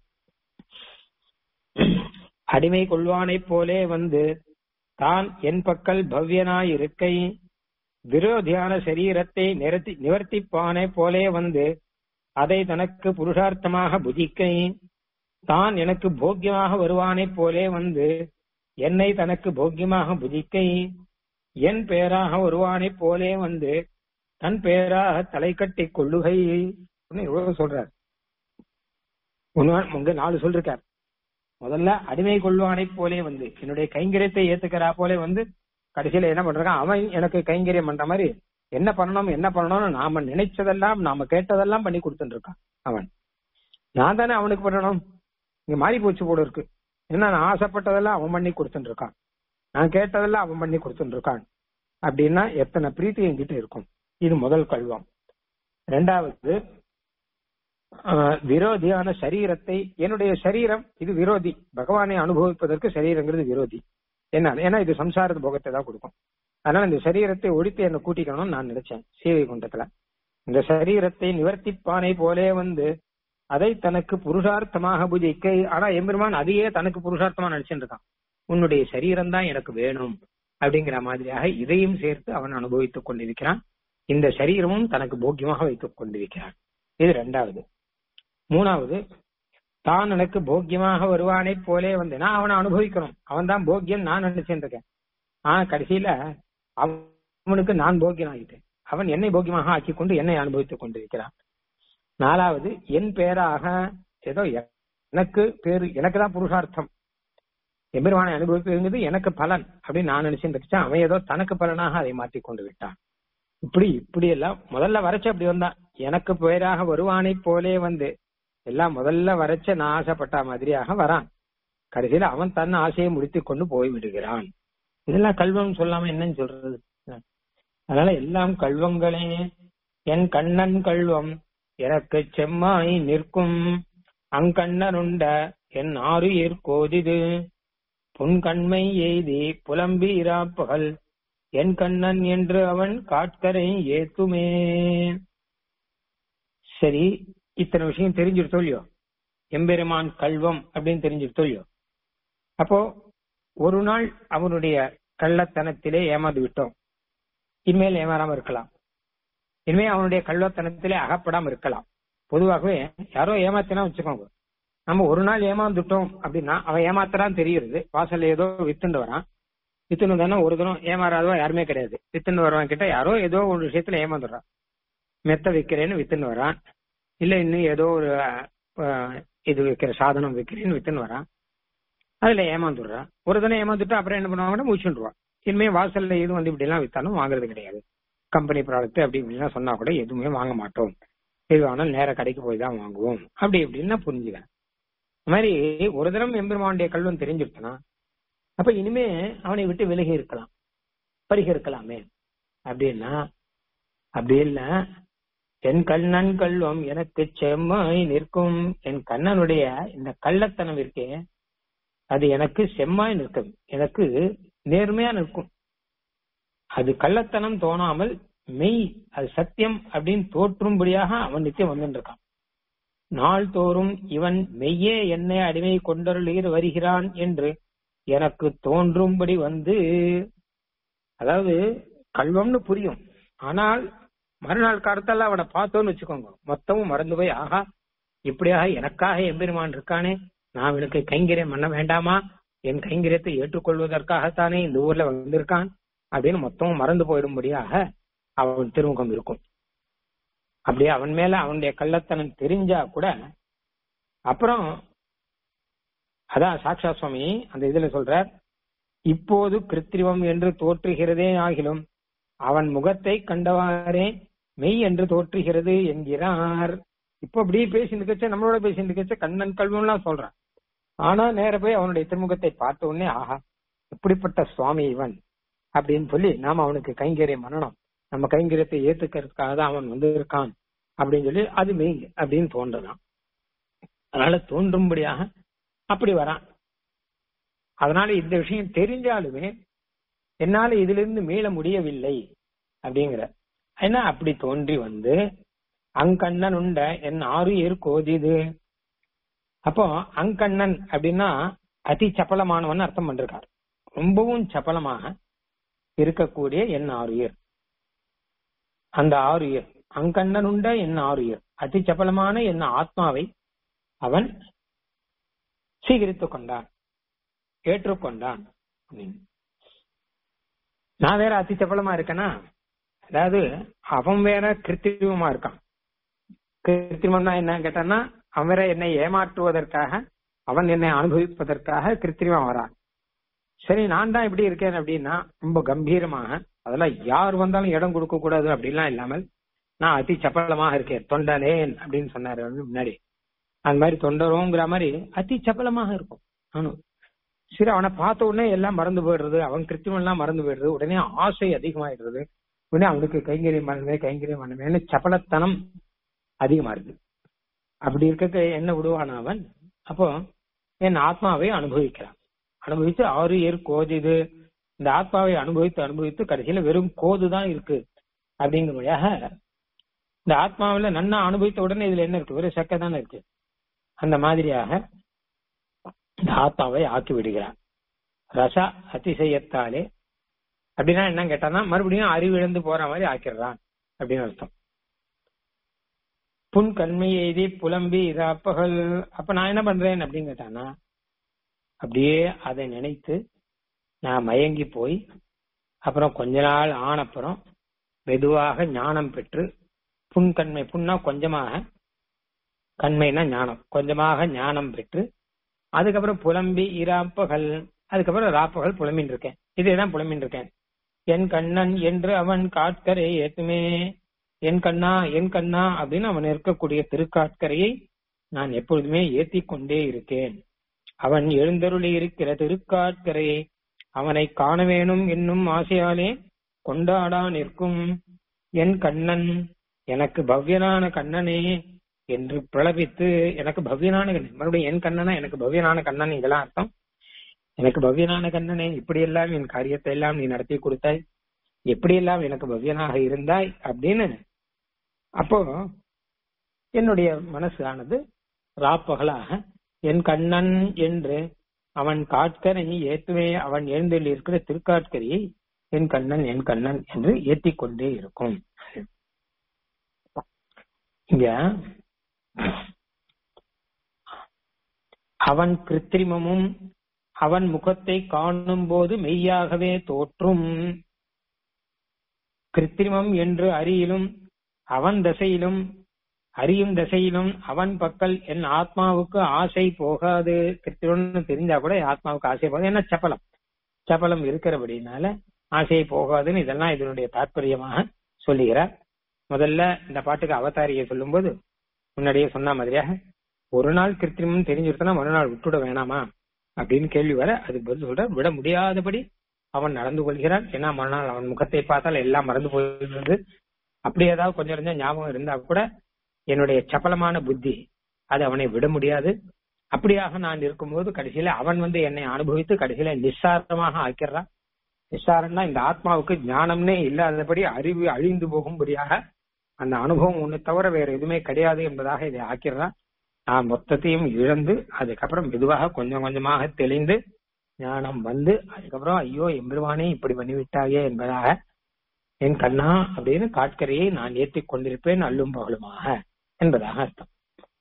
அடிமை கொள்வானைப் போலே வந்து தான் என் பக்கல் பவ்யனாய் இருக்கை விரோதியான சரீரத்தை நிறுத்தி நிவர்த்திப்பானை போலே வந்து அதை தனக்கு புருஷார்த்தமாக புதிக்கை தான் எனக்கு போக்கியமாக வருவானைப் போலே வந்து என்னை தனக்கு போக்கியமாக புதிக்கை என் பேராக வருவானைப் போலே வந்து தன் பேராக தலை கட்டி கொள்ளுகை இவ்வளவு சொல்றார் உங்க நாலு சொல்லிருக்கார் முதல்ல அடிமை கொள்வானைப் போலே வந்து என்னுடைய கைங்கரியத்தை ஏத்துக்கிறா போலே வந்து கடைசியில என்ன பண்றான் அவன் எனக்கு கைங்கரியம் பண்ற மாதிரி என்ன பண்ணணும் என்ன பண்ணணும்னு நாம நினைச்சதெல்லாம் நாம கேட்டதெல்லாம் பண்ணி கொடுத்துட்டு இருக்கான் அவன் நான் தானே அவனுக்கு பண்ணணும் இங்க மாறி போச்சு போல இருக்கு ஏன்னா நான் ஆசைப்பட்டதெல்லாம் அவன் பண்ணி கொடுத்துட்டு இருக்கான் நான் கேட்டதெல்லாம் அவன் பண்ணி கொடுத்துட்டு இருக்கான் அப்படின்னா எத்தனை பிரீத்தி என்கிட்ட இருக்கும் இது முதல் கல்வம் ரெண்டாவது ஆஹ், விரோதியான சரீரத்தை என்னுடைய சரீரம் இது விரோதி பகவானை அனுபவிப்பதற்கு சரீரங்கிறது விரோதி என்ன ஏன்னா இது சம்சாரத்து போகத்தை தான் கொடுக்கும் அதனால இந்த சரீரத்தை ஒழித்து என்ன கூட்டிக்கணும்னு நான் நினைச்சேன் சீவை குண்டத்துல இந்த சரீரத்தை நிவர்த்திப்பானை போலே வந்து அதை தனக்கு புருஷார்த்தமாக புஜிக்க ஆனா எம்பெருமான் அதையே தனக்கு புருஷார்த்தமா நினைச்சுட்டு இருக்கான் உன்னுடைய சரீரம் தான் எனக்கு வேணும் அப்படிங்கிற மாதிரியாக இதையும் சேர்த்து அவன் அனுபவித்துக் கொண்டிருக்கிறான் இந்த சரீரமும் தனக்கு போக்கியமாக வைத்துக் கொண்டிருக்கிறான் இது ரெண்டாவது மூணாவது தான் எனக்கு போக்கியமாக வருவானை போலே வந்து நான் அவனை அனுபவிக்கணும் அவன் தான் போக்கியம் நான் நினைச்சுட்டு இருக்கேன் ஆனா கடைசியில அவனுக்கு நான் போக்கியம் ஆகிட்டேன் அவன் என்னை போக்கியமாக ஆக்கி கொண்டு என்னை அனுபவித்துக் கொண்டிருக்கிறான் நாலாவது என் பேராக ஏதோ எனக்கு பேரு எனக்கு தான் புருஷார்த்தம் எம்பெருமானை அனுபவிப்பதுங்கிறது எனக்கு பலன் அப்படின்னு நான் நினைச்சுட்டு இருக்கேன் அவன் ஏதோ தனக்கு பலனாக அதை மாற்றி கொண்டு விட்டான் இப்படி இப்படி எல்லாம் முதல்ல வரைச்ச அப்படி வந்தான் எனக்கு பேராக வருவானை போலே வந்து எல்லாம் முதல்ல வரைச்ச நான் ஆசைப்பட்ட மாதிரியாக வரான் கடைசியில அவன் தன் ஆசையை முடித்துக் கொண்டு போய் விடுகிறான் இதெல்லாம் கல்வம் சொல்லாம என்னன்னு சொல்றது அதனால எல்லாம் கல்வங்களே என் கண்ணன் கல்வம் எனக்கு செம்மாய் நிற்கும் அங்கண்ணனுண்ட என் ஆறு ஏற்கோதிது புன்கண்மை எய்தி புலம்பி இராப்பகல் என் கண்ணன் என்று அவன் காட்கரை ஏத்துமே சரி இத்தனை விஷயம் தெரிஞ்சிருத்தோ இல்லையோ எம்பெருமான் கல்வம் அப்படின்னு தெரிஞ்சிருத்தோ இல்லையோ அப்போ ஒரு நாள் அவனுடைய கள்ளத்தனத்திலே ஏமாந்து விட்டோம் இனிமேல் ஏமாறாம இருக்கலாம் இனிமே அவனுடைய கள்ளத்தனத்திலே அகப்படாம இருக்கலாம் பொதுவாகவே யாரோ ஏமாத்தினா வச்சுக்கோங்க நம்ம ஒரு நாள் ஏமாந்துட்டோம் அப்படின்னா அவன் ஏமாத்தறான் தெரியுது வாசல்ல ஏதோ வித்துண்டு வரான் வித்துன்னு தானே ஒரு தினம் ஏமாறாதவா யாருமே கிடையாது வித்துன்னு வரவன் கிட்ட யாரோ ஏதோ ஒரு விஷயத்துல ஏமாந்துடுறான் மெத்த விக்கிறேன்னு வித்துன்னு வரான் இல்ல இன்னும் ஏதோ ஒரு அஹ், இது விக்கிற சாதனம் விக்கிறேன்னு வித்துன்னு வரான் அதுல ஏமாந்துடுறான் ஒரு தினம் ஏமாந்துட்டு அப்புறம் என்ன பண்ணுவாங்கன்னா முடிச்சுடுவான் இனிமே வாசல்ல எதுவும் வந்து இப்படி எல்லாம் வித்தாலும் வாங்குறது கிடையாது கம்பெனி ப்ராடக்ட் அப்படி இப்படிலாம் சொன்னா கூட எதுவுமே வாங்க மாட்டோம் எது வேணாலும் நேர கடைக்கு போய் தான் வாங்குவோம் அப்படி இப்படின்னு நான் புரிஞ்சுக்கிறேன் இந்த மாதிரி ஒரு தரம் எம்பெருமானுடைய கல்வம் தெரிஞ்சிருச்சுன்னா அப்ப இனிமே அவனை விட்டு விலகி இருக்கலாம் பரிகரிக்கலாமே அப்படின்னா அப்படி இல்ல என் கண்ணன் கல்வம் எனக்கு செம்மாய் நிற்கும் என் கண்ணனுடைய இந்த கள்ளத்தனம் இருக்கே அது எனக்கு செம்மாய் நிற்கும் எனக்கு நேர்மையா நிற்கும் அது கள்ளத்தனம் தோணாமல் மெய் அது சத்தியம் அப்படின்னு தோற்றும்படியாக அவன் நித்தியம் வந்துட்டு இருக்கான் நாள்தோறும் இவன் மெய்யே என்னை அடிமை கொண்டருளீர் வருகிறான் என்று எனக்கு தோன்றும்படி வந்து அதாவது கல்வம்னு புரியும் ஆனால் மறுநாள் காலத்தால அவனை பார்த்தோன்னு வச்சுக்கோங்க மொத்தமும் மறந்து போய் ஆஹா இப்படியாக எனக்காக எம்பெருமான் இருக்கானே நான் இவனுக்கு கைங்கரியம் பண்ண வேண்டாமா என் கைங்கரியத்தை ஏற்றுக்கொள்வதற்காகத்தானே இந்த ஊர்ல வந்திருக்கான் அப்படின்னு மொத்தமும் மறந்து போயிடும்படியாக அவன் திருமுகம் இருக்கும் அப்படியே அவன் மேல அவனுடைய கள்ளத்தனம் தெரிஞ்சா கூட அப்புறம் அதான் சாக்ஷா சுவாமி அந்த இதுல சொல்றார் இப்போது கிருத்திரிவம் என்று தோற்றுகிறதே ஆகிலும் அவன் முகத்தை கண்டவாறே மெய் என்று தோற்றுகிறது என்கிறார் இப்ப அப்படியே பேசிட்டு இருக்கச்ச நம்மளோட பேசிட்டு இருக்கச்ச கண்ணன் கல்வம்லாம் சொல்றான் ஆனா நேர போய் அவனுடைய திருமுகத்தை பார்த்த உடனே ஆஹா எப்படிப்பட்ட சுவாமி இவன் அப்படின்னு சொல்லி நாம அவனுக்கு கைங்கரியம் பண்ணணும் நம்ம கைங்கரியத்தை ஏத்துக்கிறதுக்காக தான் அவன் வந்து இருக்கான் அப்படின்னு சொல்லி அது மெய் அப்படின்னு தோன்றலாம் அதனால தோன்றும்படியாக அப்படி வரான் அதனால இந்த விஷயம் தெரிஞ்சாலுமே என்னால இதுல இருந்து மீள முடியவில்லை அப்படிங்கிற ஏன்னா அப்படி தோன்றி வந்து அங்கண்ணன் உண்ட என் ஆறு ஏர் கோதிது அப்போ அங்கண்ணன் அப்படின்னா அதி சப்பலமானவன் அர்த்தம் பண்றார் ரொம்பவும் சப்பலமாக இருக்கக்கூடிய என் ஆறுயிர் அந்த ஆறுயிர் அங்கண்ணன் உண்ட என் ஆறுயிர் அதி சப்பலமான என் ஆத்மாவை அவன் சீகரித்துக் கொண்டான் ஏற்றுக்கொண்டான் அப்படின்னு. நான் வேற அதி சப்பலமா இருக்கேனா அதாவது அவன் வேற கிருத்திரிமமா இருக்கான் கிருத்திரிமம்னா என்ன கேட்டான்னா அவன் வேற என்னை ஏமாற்றுவதற்காக அவன் என்னை அனுபவிப்பதற்காக கிருத்திரிமா வரான் சரி நான் தான் இப்படி இருக்கேன் அப்படின்னா ரொம்ப கம்பீரமாக அதெல்லாம் யார் வந்தாலும் இடம் கொடுக்க கூடாது அப்படிலாம் இல்லாமல் நான் அதி சப்பலமாக இருக்கேன் தொண்டனேன் அப்படின்னு சொன்னாரு வந்து முன்னாடி அந்த மாதிரி தொண்டரோங்கிற மாதிரி அதி சப்பலமாக இருக்கும் நானும் சரி அவனை பார்த்த உடனே எல்லாம் மறந்து போயிடுறது அவன் கிருத்தியம் எல்லாம் மறந்து போயிடுறது உடனே ஆசை அதிகமாயிடுறது உடனே அவனுக்கு கைங்கரியம் பண்ணவே கைங்கரியம் பண்ணவேன்னு சபலத்தனம் அதிகமா இருக்கு அப்படி இருக்க என்ன விடுவான் அவன் அப்போ என் ஆத்மாவை அனுபவிக்கிறான் அனுபவித்து ஆறு ஏர் கோது இது இந்த ஆத்மாவை அனுபவித்து அனுபவித்து கடைசியில வெறும் கோது தான் இருக்கு அப்படிங்கிறபடியாக இந்த ஆத்மாவில நன்னா அனுபவித்த உடனே இதுல என்ன இருக்கு வெறும் சக்கை தானே இருக்கு அந்த மாதிரியாக இந்த ஆத்மாவை ஆக்கி விடுகிறான் ரச அதிசயத்தாலே அப்படின்னா என்ன கேட்டானா மறுபடியும் அறிவிழந்து போற மாதிரி ஆக்கிடுறான் அப்படின்னு அர்த்தம் புன் கண்மை எய்தி புலம்பி இதாப்பகல் அப்ப நான் என்ன பண்றேன் அப்படின்னு கேட்டானா அப்படியே அதை நினைத்து நான் மயங்கி போய் அப்புறம் கொஞ்ச நாள் ஆனப்புறம் மெதுவாக ஞானம் பெற்று புன்கண்மை புண்ணா கொஞ்சமாக கண்மைனா ஞானம் கொஞ்சமாக ஞானம் பெற்று அதுக்கப்புறம் புலம்பி இராப்பகல் அதுக்கப்புறம் ராப்பகல் புலம்பின் இருக்கேன் இதேதான் புலம்பின் இருக்கேன் என் கண்ணன் என்று அவன் காட்கரை ஏத்துமே என் கண்ணா என் கண்ணா அப்படின்னு அவன் இருக்கக்கூடிய திருக்காட்கரையை நான் எப்பொழுதுமே ஏத்தி கொண்டே இருக்கேன் அவன் எழுந்தருளி இருக்கிற திருக்காட்கரையை அவனை காண வேணும் என்னும் ஆசையாலே கொண்டாடா நிற்கும் என் கண்ணன் எனக்கு பவ்யனான கண்ணனே என்று பிரளபித்து எனக்கு பவ்யனான கண்ணன் மறுபடியும் என் கண்ணனா எனக்கு பவ்யனான கண்ணன் இதெல்லாம் அர்த்தம் எனக்கு பவ்யனான கண்ணனே இப்படியெல்லாம் என் காரியத்தை எல்லாம் நீ நடத்தி கொடுத்தாய் எப்படியெல்லாம் எனக்கு பவ்யனாக இருந்தாய் அப்படின்னு அப்போ என்னுடைய மனசு ஆனது ராப்பகலாக என் கண்ணன் என்று அவன் காட்கரை ஏத்துவே அவன் எழுந்தில் இருக்கிற திருக்காட்கரியை என் கண்ணன் என் கண்ணன் என்று ஏத்திக் கொண்டே இருக்கும் இங்க அவன் கிருத்திரிமமும் அவன் முகத்தை காணும் போது மெய்யாகவே தோற்றும் கிருத்திரிமம் என்று அறியிலும் அவன் தசையிலும் அறியும் தசையிலும் அவன் பக்கல் என் ஆத்மாவுக்கு ஆசை போகாது கிருத்திரம்னு தெரிஞ்சா கூட என் ஆத்மாவுக்கு ஆசை போகாது ஏன்னா சப்பலம் சப்பலம் இருக்கிறபடினால ஆசை போகாதுன்னு இதெல்லாம் இதனுடைய தாற்பயமாக சொல்லுகிறார் முதல்ல இந்த பாட்டுக்கு அவதாரியை சொல்லும்போது முன்னாடியே சொன்ன மாதிரியாக ஒரு நாள் கிருத்திரிமம் தெரிஞ்சிருத்தனா மறுநாள் விட்டுட வேணாமா அப்படின்னு கேள்வி வர அதுக்கு பதில் சொல்ற விட முடியாதபடி அவன் நடந்து கொள்கிறான் ஏன்னா மறுநாள் அவன் முகத்தை பார்த்தால் எல்லாம் மறந்து போயிருந்தது அப்படி ஏதாவது கொஞ்சம் கொஞ்சம் ஞாபகம் இருந்தா கூட என்னுடைய சப்பலமான புத்தி அது அவனை விட முடியாது அப்படியாக நான் இருக்கும்போது கடைசியில அவன் வந்து என்னை அனுபவித்து கடைசியில நிஸ்சாரமாக ஆக்கிடுறான் நிஸ்சாரம்னா இந்த ஆத்மாவுக்கு ஞானம்னே இல்லாதபடி அறிவு அழிந்து போகும்படியாக அந்த அனுபவம் ஒண்ணு தவிர வேற எதுவுமே கிடையாது என்பதாக இதை ஆக்கிடுறான் நான் மொத்தத்தையும் இழந்து அதுக்கப்புறம் மெதுவாக கொஞ்சம் கொஞ்சமாக தெளிந்து ஞானம் வந்து அதுக்கப்புறம் ஐயோ எம்பெருவானே இப்படி பண்ணிவிட்டாயே என்பதாக என் கண்ணா அப்படின்னு காட்கரையை நான் ஏற்றிக் கொண்டிருப்பேன் அல்லும் பகலுமாக என்பதாக அர்த்தம்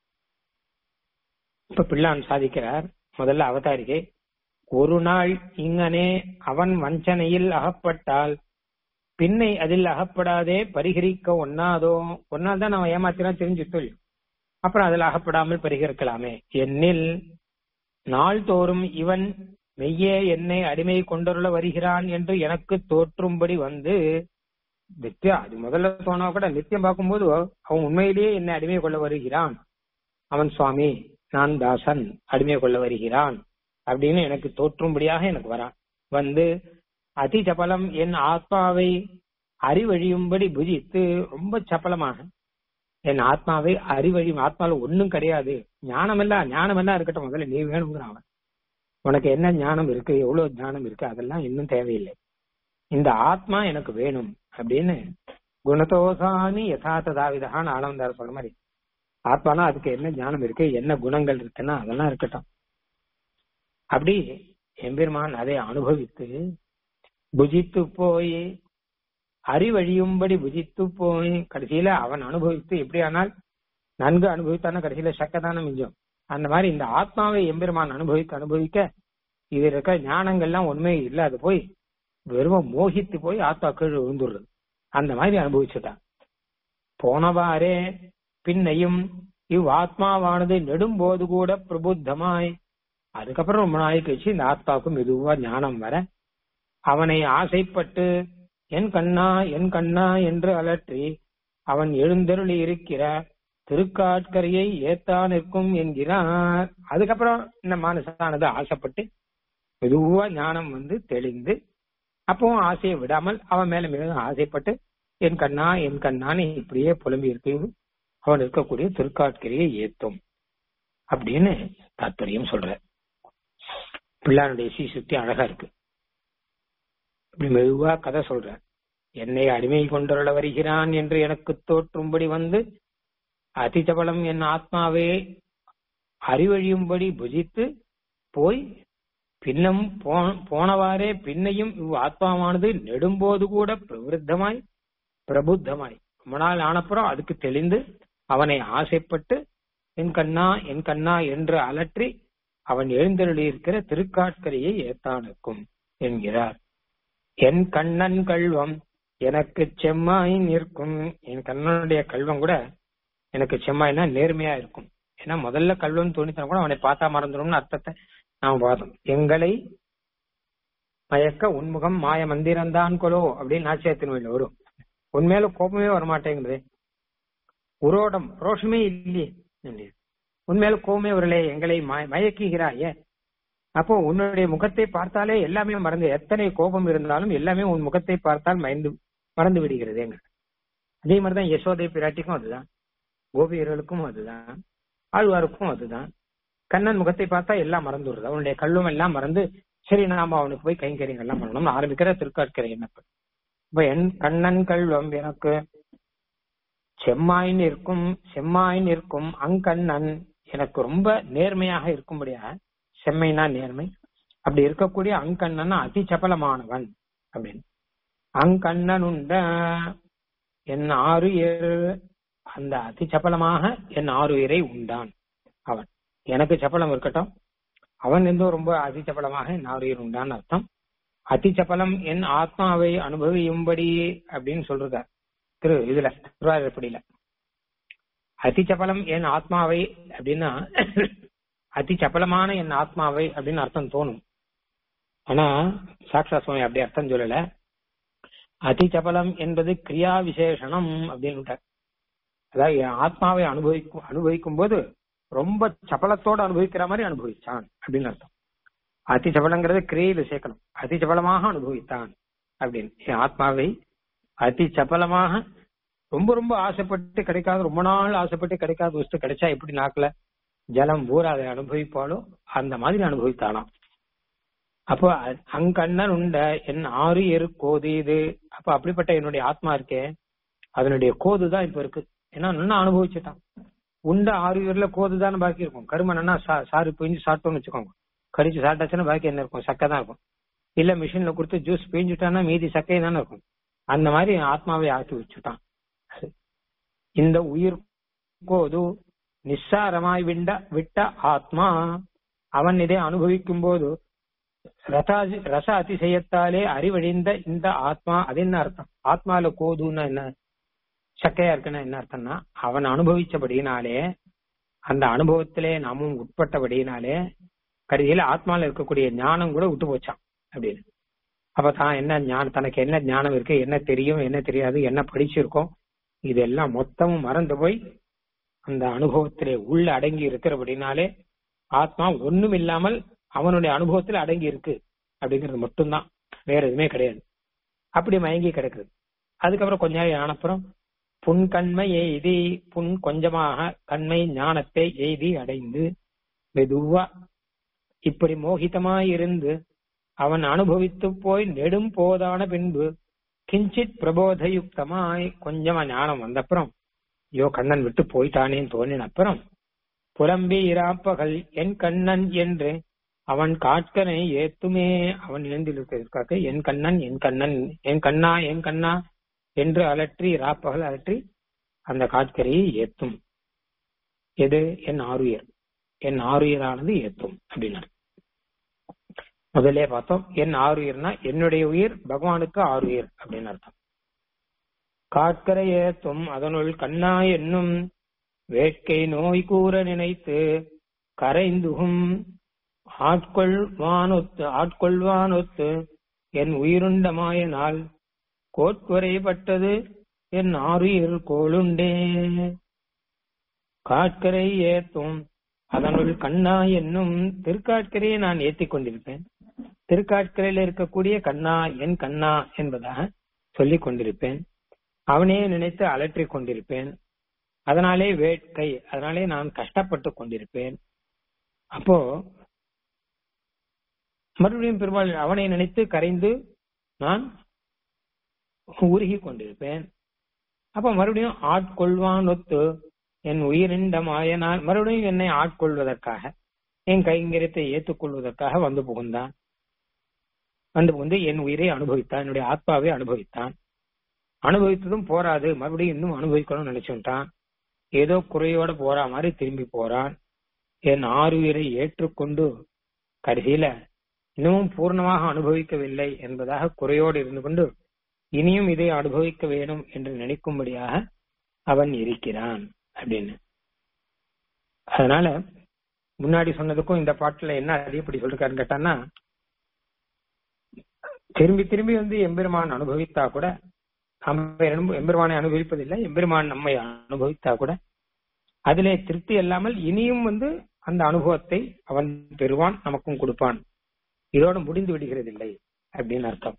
இப்ப பிள்ளான் சாதிக்கிறார் முதல்ல அவதாரிகை ஒரு நாள் இங்கனே அவன் வஞ்சனையில் அகப்பட்டால் பின்னை அதில் அகப்படாதே பரிகரிக்க ஒன்னாதோ ஒன்னால் தான் அவன் ஏமாத்தினா தெரிஞ்சு சொல்லி அப்புறம் அதில் அகப்படாமல் பரிகரிக்கலாமே என்னில் நாள்தோறும் இவன் மெய்யே என்னை அடிமை கொண்டருள வருகிறான் என்று எனக்கு தோற்றும்படி வந்து நித்தியம் அது முதல்ல தோணா கூட நித்தியம் பார்க்கும்போது அவன் உண்மையிலேயே என்னை அடிமை கொள்ள வருகிறான் அவன் சுவாமி நான் தாசன் அடிமை கொள்ள வருகிறான் அப்படின்னு எனக்கு தோற்றும்படியாக எனக்கு வரான் வந்து அதி சபலம் என் ஆத்மாவை அறிவழியும்படி புஜித்து ரொம்ப சப்பலமாக என் ஆத்மாவை அறிவழி ஆத்மாவில் ஒன்னும் கிடையாது ஞானம் எல்லாம் ஞானம் எல்லாம் இருக்கட்டும் முதல்ல நீ வேணுங்கிறான் அவன் உனக்கு என்ன ஞானம் இருக்கு எவ்வளவு ஞானம் இருக்கு அதெல்லாம் இன்னும் தேவையில்லை இந்த ஆத்மா எனக்கு வேணும் அப்படின்னு குணதோசானி யதார்த்ததாவிதான்னு ஆனந்தார் சொல்ற மாதிரி ஆத்மானா அதுக்கு என்ன ஞானம் இருக்கு என்ன குணங்கள் இருக்குன்னா அதெல்லாம் இருக்கட்டும் அப்படி எம்பெருமான் அதை அனுபவித்து புஜித்து போய் அறிவழியும்படி புஜித்து போய் கடைசியில அவன் அனுபவித்து எப்படியானால் நன்கு அனுபவித்தான கடைசியில சக்கதான மிஞ்சம் அந்த மாதிரி இந்த ஆத்மாவை எம்பெருமான் அனுபவிக்க அனுபவிக்க இது இருக்க ஞானங்கள்லாம் உண்மை இல்லாத போய் வெறும் மோகித்து போய் ஆத்மா கீழ் விழுந்துடுறது அந்த மாதிரி அனுபவிச்சுட்டான் போனவாறே பின்னையும் இவ் ஆத்மாவானது நெடும்போது கூட பிரபுத்தமாய் அதுக்கப்புறம் ரொம்ப நாளைக்கு கழிச்சு இந்த ஆத்மாவுக்கு மெதுவா ஞானம் வர அவனை ஆசைப்பட்டு என் கண்ணா என் கண்ணா என்று அலற்றி அவன் எழுந்தருளி இருக்கிற திருக்காட்கரையை ஏத்தா நிற்கும் என்கிறார் அதுக்கப்புறம் இந்த மானசானது ஆசைப்பட்டு மெதுவா ஞானம் வந்து தெளிந்து அப்பவும் ஆசையை விடாமல் அவன் மேல மேலும் ஆசைப்பட்டு என் கண்ணா என் கண்ணான்னு இப்படியே புலம்பி இருக்கையும் அவன் இருக்கக்கூடிய திருக்காட்கரையை ஏத்தும் அப்படின்னு தாத்பரியம் சொல்ற பிள்ளானுடைய சீ சுத்தி அழகா இருக்கு இப்படி மெதுவா கதை சொல்ற என்னை அடிமை கொண்டுள்ள வருகிறான் என்று எனக்கு தோற்றும்படி வந்து அதிதபலம் என் ஆத்மாவே அறிவழியும்படி புஜித்து போய் பின்னம் போனவாறே பின்னையும் இவ் ஆத்மாவானது நெடும்போது கூட பிரவிருத்தமாய் பிரபுத்தமாய் ரொம்ப நாள் ஆனப்புறம் அதுக்கு தெளிந்து அவனை ஆசைப்பட்டு என் கண்ணா என் கண்ணா என்று அலற்றி அவன் எழுந்தருளியிருக்கிற திருக்காட்கரையை ஏத்தானுக்கும் என்கிறார் என் கண்ணன் கல்வம் எனக்கு செம்மாய் நிற்கும் என் கண்ணனுடைய கல்வம் கூட எனக்கு செம்மாய்னா நேர்மையா இருக்கும் ஏன்னா முதல்ல கல்வம் தோணித்தன கூட அவனை பார்த்தா மறந்துடும்னு அர்த்தத்தை நாம் பார்த்தோம் எங்களை மயக்க உன்முகம் மாய மந்திரம்தான் கொலோ அப்படின்னு நாச்சியத்தின் வழியில் வரும் உண்மையில கோபமே வரமாட்டேங்குது உரோடம் ரோஷமே இல்லையே உண்மையில கோபமே வரலே எங்களை மயக்குகிறாயே அப்போ உன்னுடைய முகத்தை பார்த்தாலே எல்லாமே மறந்து எத்தனை கோபம் இருந்தாலும் எல்லாமே உன் முகத்தை பார்த்தால் மறந்து மறந்து விடுகிறதேங்க அதே மாதிரிதான் யசோதை பிராட்டிக்கும் அதுதான் கோபியர்களுக்கும் அதுதான் ஆழ்வாருக்கும் அதுதான் கண்ணன் முகத்தை பார்த்தா எல்லாம் மறந்து விடுறது அவனுடைய கல்லும் எல்லாம் மறந்து சரி நாம அவனுக்கு போய் கைங்கரியங்கள் எல்லாம் பண்ணணும் ஆரம்பிக்கிற திருக்காட்கரை என்ன இப்ப என் கண்ணன் கல்வம் எனக்கு செம்மாய் நிற்கும் செம்மாய் நிற்கும் அங்கண்ணன் எனக்கு ரொம்ப நேர்மையாக இருக்கும்படியா செம்மைனா நேர்மை அப்படி இருக்கக்கூடிய அங்கண்ணன் அதி சபலமானவன் அப்படின்னு அங்கண்ணன் உண்ட என் ஆறு ஏழு அந்த அதி சபலமாக என் ஆறு உயிரை உண்டான் அவன் எனக்கு சபலம் இருக்கட்டும் அவன் இருந்தும் ரொம்ப அதி சபலமாக என் ஆறு உயிர் உண்டான் அர்த்தம் அதி சபலம் என் ஆத்மாவை அனுபவியும்படி அப்படின்னு சொல்றார் திரு இதுல திருவாரூர்படியில அதி சபலம் என் ஆத்மாவை அப்படின்னா அதி சபலமான என் ஆத்மாவை அப்படின்னு அர்த்தம் தோணும் ஆனா சாக்ஷா சுவாமி அப்படி அர்த்தம் சொல்லல அதி சபலம் என்பது கிரியா விசேஷனம் அப்படின்னு அதாவது என் ஆத்மாவை அனுபவிக்கும் அனுபவிக்கும் போது ரொம்ப சபலத்தோட அனுபவிக்கிற மாதிரி அனுபவிச்சான் அப்படின்னு அர்த்தம் அதி சபலங்கிறது கிரியையில சேர்க்கணும் அதி சபலமாக அனுபவித்தான் அப்படின்னு என் ஆத்மாவை அதி சபலமாக ரொம்ப ரொம்ப ஆசைப்பட்டு கிடைக்காத ரொம்ப நாள் ஆசைப்பட்டு கிடைக்காத வஸ்து கிடைச்சா எப்படி நாக்குல ஜலம் ஊரா அதை அனுபவிப்பாலோ அந்த மாதிரி அனுபவித்தானாம் அப்போ அங்கண்ணன் உண்ட என் ஆறு எரு கோது இது அப்ப அப்படிப்பட்ட என்னுடைய ஆத்மா இருக்கே அதனுடைய கோது தான் இப்ப இருக்கு ஏன்னா நல்லா அனுபவிச்சுட்டான் உண்ட ஆறு உயர்ல கோது தானே பாக்கி இருக்கும் கருமனா சாறு பிழிஞ்சு சாப்பிட்டோம்னு வச்சுக்கோங்க கடிச்சு சாப்பிட்டாச்சுன்னா பாக்கி என்ன இருக்கும் சக்கை தான் இருக்கும் இல்ல மிஷின்ல கொடுத்து ஜூஸ் பிழிஞ்சுட்டான்னா மீதி சக்கை தானே இருக்கும் அந்த மாதிரி ஆத்மாவை ஆக்கி வச்சுட்டான் இந்த உயிர் கோது நிஸ்ஸாரமாய் விண்ட விட்ட ஆத்மா அவன் இதை அனுபவிக்கும் போது ரசாதி ரச அதிசயத்தாலே அறிவழிந்த இந்த ஆத்மா அது என்ன அர்த்தம் ஆத்மால கோதுன்னா என்ன சக்கையா இருக்குன்னா என்ன அர்த்தம்னா அவன் அனுபவிச்சபடியினாலே அந்த அனுபவத்திலே நாமும் உட்பட்டபடியினாலே கடைசியில ஆத்மால இருக்கக்கூடிய ஞானம் கூட விட்டு போச்சான் அப்படின்னு அப்ப தான் என்ன ஞானம் தனக்கு என்ன ஞானம் இருக்கு என்ன தெரியும் என்ன தெரியாது என்ன படிச்சிருக்கோம் இதெல்லாம் மொத்தமும் மறந்து போய் அந்த அனுபவத்திலே உள்ள அடங்கி இருக்கிறபடினாலே ஆத்மா ஒண்ணும் இல்லாமல் அவனுடைய அனுபவத்தில் அடங்கி இருக்கு அப்படிங்கிறது மட்டும்தான் வேற எதுவுமே கிடையாது அப்படி மயங்கி கிடக்குது அதுக்கப்புறம் கொஞ்ச நேரம் ஆனப்புறம் புன் கண்மை எய்தி புன் கொஞ்சமாக கண்மை ஞானத்தை எய்தி அடைந்து மெதுவா இப்படி மோகிதமாயிருந்து அவன் அனுபவித்து போய் நெடும் போதான பின்பு கிஞ்சித் பிரபோதயுக்தமாய் கொஞ்சமா ஞானம் வந்தப்புறம் ஐயோ கண்ணன் விட்டு போயிட்டானேன்னு தோணின அப்புறம் புலம்பி இராப்பகல் என் கண்ணன் என்று அவன் காட்கனை ஏத்துமே அவன் எழுந்திருக்கிறதுக்காக என் கண்ணன் என் கண்ணன் என் கண்ணா என் கண்ணா என்று அலற்றி இராப்பகல் அலற்றி அந்த காட்கரையை ஏத்தும் எது என் ஆறுயர் என் ஆறுயரானது ஏத்தும் அப்படின்னு முதல்ல பார்த்தோம் என் ஆறுயிர்னா என்னுடைய உயிர் பகவானுக்கு ஆறுயிர் அப்படின்னு அர்த்தம் காட்கரை ஏத்தும் அதனுள் கண்ணா என்னும் வேட்கை நோய் கூற நினைத்து கரைந்துகும் ஆட்கொள்வானொத்து ஆட்கொள்வானொத்து என் உயிருண்ட மாயனால் கோட்குறைப்பட்டது என் ஆறுயிர் கோளுண்டே காட்கரை ஏத்தும் அதனுள் கண்ணா என்னும் திருக்காட்கரையை நான் ஏத்திக் கொண்டிருப்பேன் திருக்காட்கரையில் இருக்கக்கூடிய கண்ணா என் கண்ணா என்பதாக சொல்லிக் கொண்டிருப்பேன் அவனே நினைத்து அலற்றிக் கொண்டிருப்பேன் அதனாலே வேட்கை அதனாலே நான் கஷ்டப்பட்டு கொண்டிருப்பேன் அப்போ மறுபடியும் பெருமாள் அவனை நினைத்து கரைந்து நான் உருகி கொண்டிருப்பேன் அப்ப மறுபடியும் ஆட்கொள்வான் ஒத்து என் உயிரிண்ட மாயனால் மறுபடியும் என்னை ஆட்கொள்வதற்காக என் கைங்கரியத்தை ஏற்றுக்கொள்வதற்காக வந்து புகுந்தான் வந்து புகுந்து என் உயிரை அனுபவித்தான் என்னுடைய ஆத்மாவை அனுபவித்தான் அனுபவித்ததும் போராது மறுபடியும் இன்னும் அனுபவிக்கணும்னு நினைச்சுட்டான் ஏதோ குறையோட போறா மாதிரி திரும்பி போறான் என் ஆறுயிரை ஏற்றுக்கொண்டு கடைசியில இன்னமும் பூர்ணமாக அனுபவிக்கவில்லை என்பதாக குறையோடு இருந்து கொண்டு இனியும் இதை அனுபவிக்க வேணும் என்று நினைக்கும்படியாக அவன் இருக்கிறான் அப்படின்னு அதனால முன்னாடி சொன்னதுக்கும் இந்த பாட்டுல என்ன அதிகப்படி சொல்லிருக்காருன்னு கேட்டான்னா திரும்பி திரும்பி வந்து எம்பெருமான் அனுபவித்தா கூட நம்ம எம்பெருமானை அனுபவிப்பதில்லை எம்பெருமான் நம்மை அனுபவித்தா கூட அதிலே திருப்தி இல்லாமல் இனியும் வந்து அந்த அனுபவத்தை அவன் பெறுவான் நமக்கும் கொடுப்பான் இதோடு முடிந்து விடுகிறதில்லை அப்படின்னு அர்த்தம்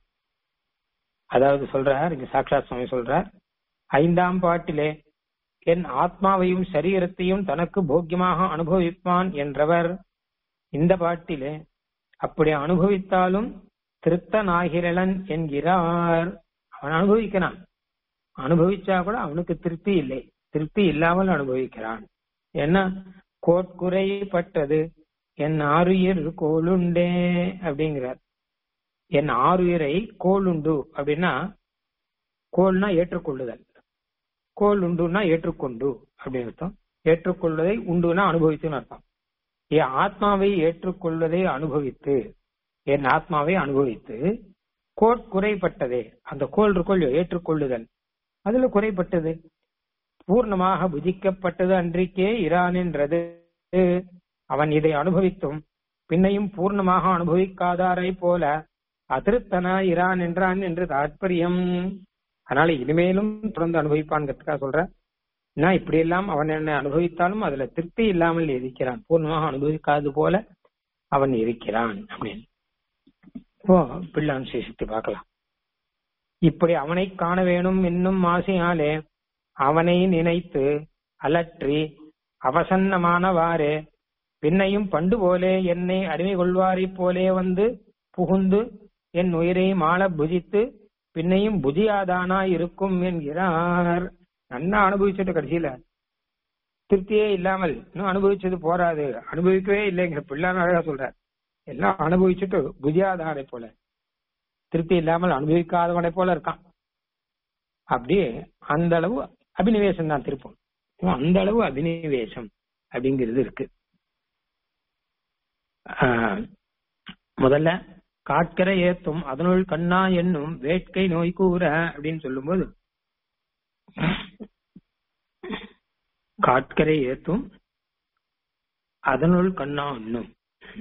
அதாவது சொல்றார் இங்க சாட்சாத் சுவாமி சொல்றார் ஐந்தாம் பாட்டிலே என் ஆத்மாவையும் சரீரத்தையும் தனக்கு போக்கியமாக அனுபவிப்பான் என்றவர் இந்த பாட்டிலே அப்படி அனுபவித்தாலும் திருத்தனாகிரளன் என்கிறார் அவன் அனுபவிக்கிறான் அனுபவிச்சா கூட அவனுக்கு திருப்தி இல்லை திருப்தி இல்லாமல் அனுபவிக்கிறான் என்ன கோட்குறைப்பட்டது என் ஆறுயிர் கோளுண்டே அப்படிங்கிறார் என் ஆறுயிரை கோளுண்டு அப்படின்னா கோல்னா ஏற்றுக்கொள்ளுதல் கோல் உண்டுன்னா ஏற்றுக்கொண்டு அப்படின்னு அர்த்தம் ஏற்றுக்கொள்வதை உண்டுனா அனுபவித்துன்னு அர்த்தம் என் ஆத்மாவை ஏற்றுக்கொள்வதை அனுபவித்து என் ஆத்மாவை அனுபவித்து கோட் குறைப்பட்டதே அந்த கோல் இருக்கொள் ஏற்றுக்கொள்ளுதல் அதுல குறைப்பட்டது பூர்ணமாக புஜிக்கப்பட்டது அன்றைக்கே இரானின்றது அவன் இதை அனுபவித்தும் பின்னையும் பூர்ணமாக அனுபவிக்காதாரை போல அதிருப்தனா இரான் என்றான் என்று தாற்பயம் அதனால இனிமேலும் தொடர்ந்து அனுபவிப்பான்ங்கிறதுக்காக சொல்ற நான் இப்படி எல்லாம் அவன் என்ன அனுபவித்தாலும் அதுல திருப்தி இல்லாமல் இருக்கிறான் பூர்ணமாக அனுபவிக்காது போல அவன் இருக்கிறான் அப்படின்னு இப்போ பிள்ளான் சேசித்து பார்க்கலாம் இப்படி அவனை காண வேணும் என்னும் ஆசையாலே அவனை நினைத்து அலற்றி அவசன்னமானவாறே பின்னையும் பண்டு போலே என்னை அடிமை கொள்வாரைப் போலே வந்து புகுந்து என் உயிரை மாள புஜித்து பின்னையும் புஜியாதானா இருக்கும் என்கிறார் நன்னா அனுபவிச்சுட்டு கடைசியில திருப்தியே இல்லாமல் இன்னும் அனுபவிச்சது போராது அனுபவிக்கவே இல்லைங்கிற பிள்ளான் அழகா சொல்றார் எல்லாம் அனுபவிச்சுட்டு புஜியாதானை போல திருப்தி இல்லாமல் அனுபவிக்காதவனை போல இருக்கான் அப்படியே அந்த அளவு அபினிவேசம் தான் திருப்பம் அந்த அளவு அபினிவேசம் அப்படிங்கிறது இருக்கு முதல்ல காட்கரை ஏத்தும் அதனுள் கண்ணா என்னும் வேட்கை நோய் கூற அப்படின்னு சொல்லும்போது காட்கரை ஏத்தும் அதனுள் கண்ணா என்னும்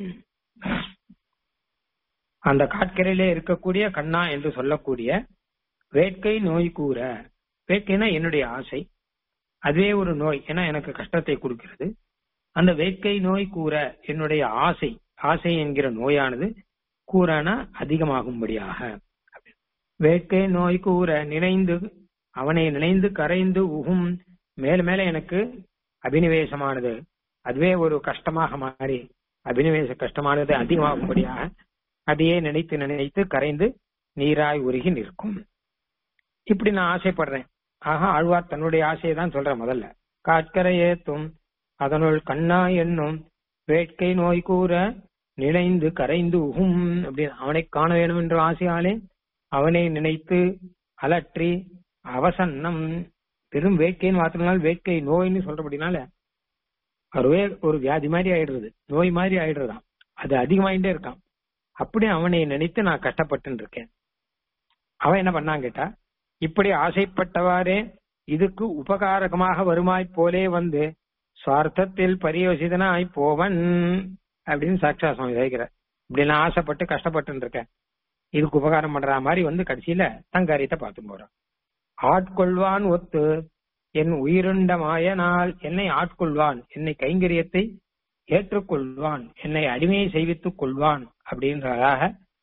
அந்த காட்கரையிலே இருக்கக்கூடிய கண்ணா என்று சொல்லக்கூடிய வேட்கை நோய் கூற வேட்கைனா என்னுடைய ஆசை அதுவே ஒரு நோய் ஏன்னா எனக்கு கஷ்டத்தை கொடுக்கிறது அந்த வேட்கை நோய் கூற என்னுடைய ஆசை ஆசை என்கிற நோயானது கூறனா அதிகமாகும்படியாக வேட்கை நோய் கூற நினைந்து அவனை நினைந்து கரைந்து உகும் மேல மேல எனக்கு அபினிவேசமானது அதுவே ஒரு கஷ்டமாக மாறி அபினிவேச கஷ்டமானது அதிகமாகும்படியாக அதையே நினைத்து நினைத்து கரைந்து நீராய் உருகி நிற்கும் இப்படி நான் ஆசைப்படுறேன் ஆக ஆழ்வார் தன்னுடைய ஆசையை தான் சொல்றேன் முதல்ல காட்கரை ஏத்தும் அதனுள் கண்ணா என்னும் வேட்கை நோய் கூற நினைந்து கரைந்து உகும் அப்படின்னு அவனை காண வேணும் என்ற ஆசையாலே அவனை நினைத்து அலற்றி அவசன்னம் பெரும் வேட்கைன்னு மாத்திரனால வேட்கை நோய்னு சொல்றபடினால அதுவே ஒரு வியாதி மாதிரி ஆயிடுறது நோய் மாதிரி ஆயிடுறதாம் அது அதிகமாயிட்டே இருக்கான் அப்படி அவனை நினைத்து நான் கஷ்டப்பட்டு இருக்கேன் அவன் என்ன பண்ணான் கேட்டா இப்படி ஆசைப்பட்டவாறே இதுக்கு உபகாரகமாக வருமாய் போலே வந்து சுவார்த்தத்தில் பரியோசிதனாய் போவன் அப்படின்னு சாட்சா சுவாமி வைக்கிறார் இப்படி நான் ஆசைப்பட்டு கஷ்டப்பட்டு இருக்கேன் இதுக்கு உபகாரம் பண்ற மாதிரி வந்து கடைசியில தன் காரியத்தை பார்த்து போறான் ஆட்கொள்வான் ஒத்து என் உயிருண்ட மாயனால் என்னை ஆட்கொள்வான் என்னை கைங்கரியத்தை ஏற்றுக்கொள்வான் என்னை அடிமையை செய்வித்துக் கொள்வான் அப்படின்றதாக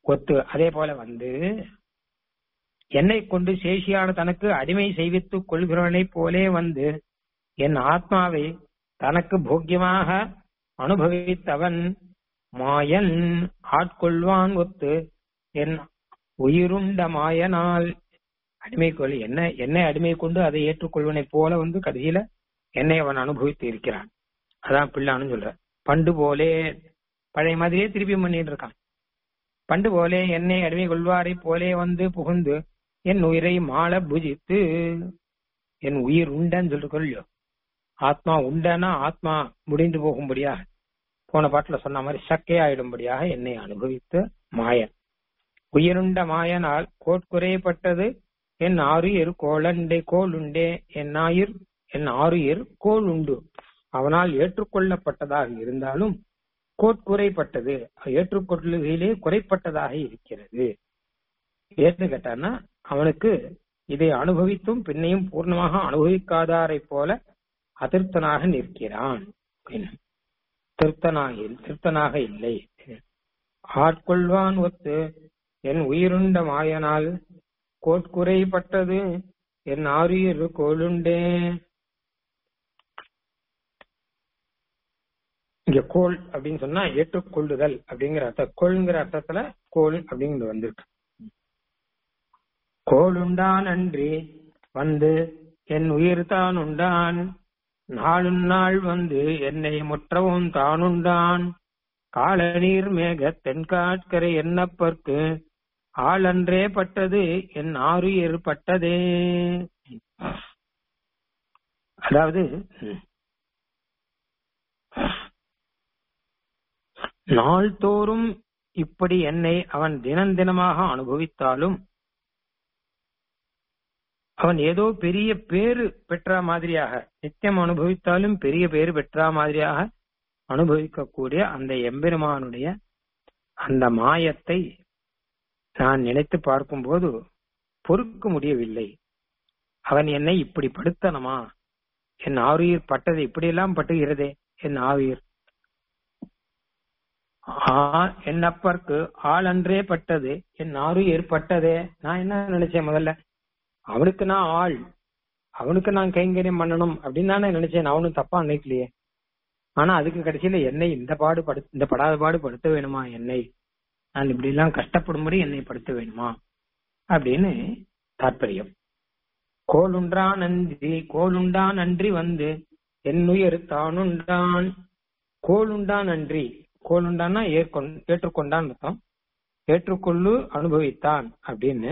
ஒத்து அதே போல வந்து என்னை கொண்டு சேஷியான தனக்கு அடிமை செய்வித்துக் கொள்கிறவனைப் போலே வந்து என் ஆத்மாவை தனக்கு போக்கியமாக அனுபவித்தவன் மாயன் ஆட்கொள்வான் ஒத்து என் உயிருண்ட மாயனால் அடிமை கொள் என்ன என்னை அடிமை கொண்டு அதை ஏற்றுக்கொள்வனைப் போல வந்து கடைசியில என்னை அவன் அனுபவித்து இருக்கிறான் அதான் பிள்ளான்னு சொல்ற பண்டு போலே பழைய மாதிரியே திருப்பி பண்ணிட்டு இருக்கான் பண்டு போலே என்னை அடிமை கொள்வாரை போலே வந்து புகுந்து என் உயிரை மாள புஜித்து என் உயிர் உண்டன்னு சொல்லிட்டு கொள்ளியோ ஆத்மா உண்டனா ஆத்மா முடிந்து போகும்படியாக போன பாட்டுல சொன்ன மாதிரி சக்கே ஆயிடும்படியாக என்னை அனுபவித்த மாயன் உயிருண்ட மாயனால் கோட்குறையப்பட்டது என் ஆறுயிர் கோளண்டே கோளுண்டே என் ஆயுர் என் ஆறுயிர் கோள் உண்டு அவனால் ஏற்றுக்கொள்ளப்பட்டதாக இருந்தாலும் கோட்குறைப்பட்டது ஏற்றுக்கொள்ளுகையிலே குறைப்பட்டதாக இருக்கிறது ஏன்னு கேட்டான்னா அவனுக்கு இதை அனுபவித்தும் பின்னையும் பூர்ணமாக அனுபவிக்காதாரை போல அதிர்த்தனாக நிற்கிறான் திருத்தனாக திருத்தனாக இல்லை ஆட்கொள்வான் ஒத்து என் உயிருண்ட மாயனால் கோட்குறைப்பட்டது என் ஆறுயிர் கோளுண்டே இங்க கோள் அப்படின்னு சொன்னா ஏற்றுக்கொள்ளுதல் அப்படிங்கிற அர்த்தம் கோள்ங்கிற அர்த்தத்துல கோள் அப்படிங்கிறது வந்திருக்கு கோள் உண்டான் அன்றி வந்து என் உயிர் தான் உண்டான் நாளும் நாள் வந்து என்னை முற்றவும் தானுண்டான் காலநீர் மேக தென்காட்கரை என்னப்பற்கு ஆளன்றே பட்டது என் ஆறுயிர் பட்டதே அதாவது நாள்தோறும் இப்படி என்னை அவன் தினம் தினமாக அனுபவித்தாலும் அவன் ஏதோ பெரிய பேரு பெற்ற மாதிரியாக நித்தியம் அனுபவித்தாலும் பெரிய பேரு பெற்ற மாதிரியாக அனுபவிக்கக்கூடிய அந்த எம்பெருமானுடைய அந்த மாயத்தை நான் நினைத்து பார்க்கும்போது பொறுக்க முடியவில்லை அவன் என்னை இப்படி படுத்தனமா என் ஆறுயிர் பட்டது இப்படியெல்லாம் பட்டுகிறதே என் ஆவியர் என் அப்பற்கு ஆள் அன்றே பட்டது என் ஆறுயிர் பட்டதே நான் என்ன நினைச்சேன் முதல்ல அவனுக்கு நான் ஆள் அவனுக்கு நான் கைங்கரியம் பண்ணணும் அப்படின்னு தானே நினைச்சேன் அவனும் தப்பா நினைக்கலையே ஆனா அதுக்கு கடைசியில என்னை இந்த பாடு படு இந்த படாத பாடு படுத்த வேணுமா என்னை நான் இப்படி எல்லாம் கஷ்டப்படும்படி என்னை படுத்த வேணுமா அப்படின்னு தாற்பயம் கோளுன்றான் நன்றி கோளுண்டான் நன்றி வந்து என்னுயர் தானுண்டான் கோளுண்டான் நன்றி கோளுண்டான்னா ஏற்கொண் ஏற்றுக்கொண்டான் அர்த்தம் ஏற்றுக்கொள்ளு அனுபவித்தான் அப்படின்னு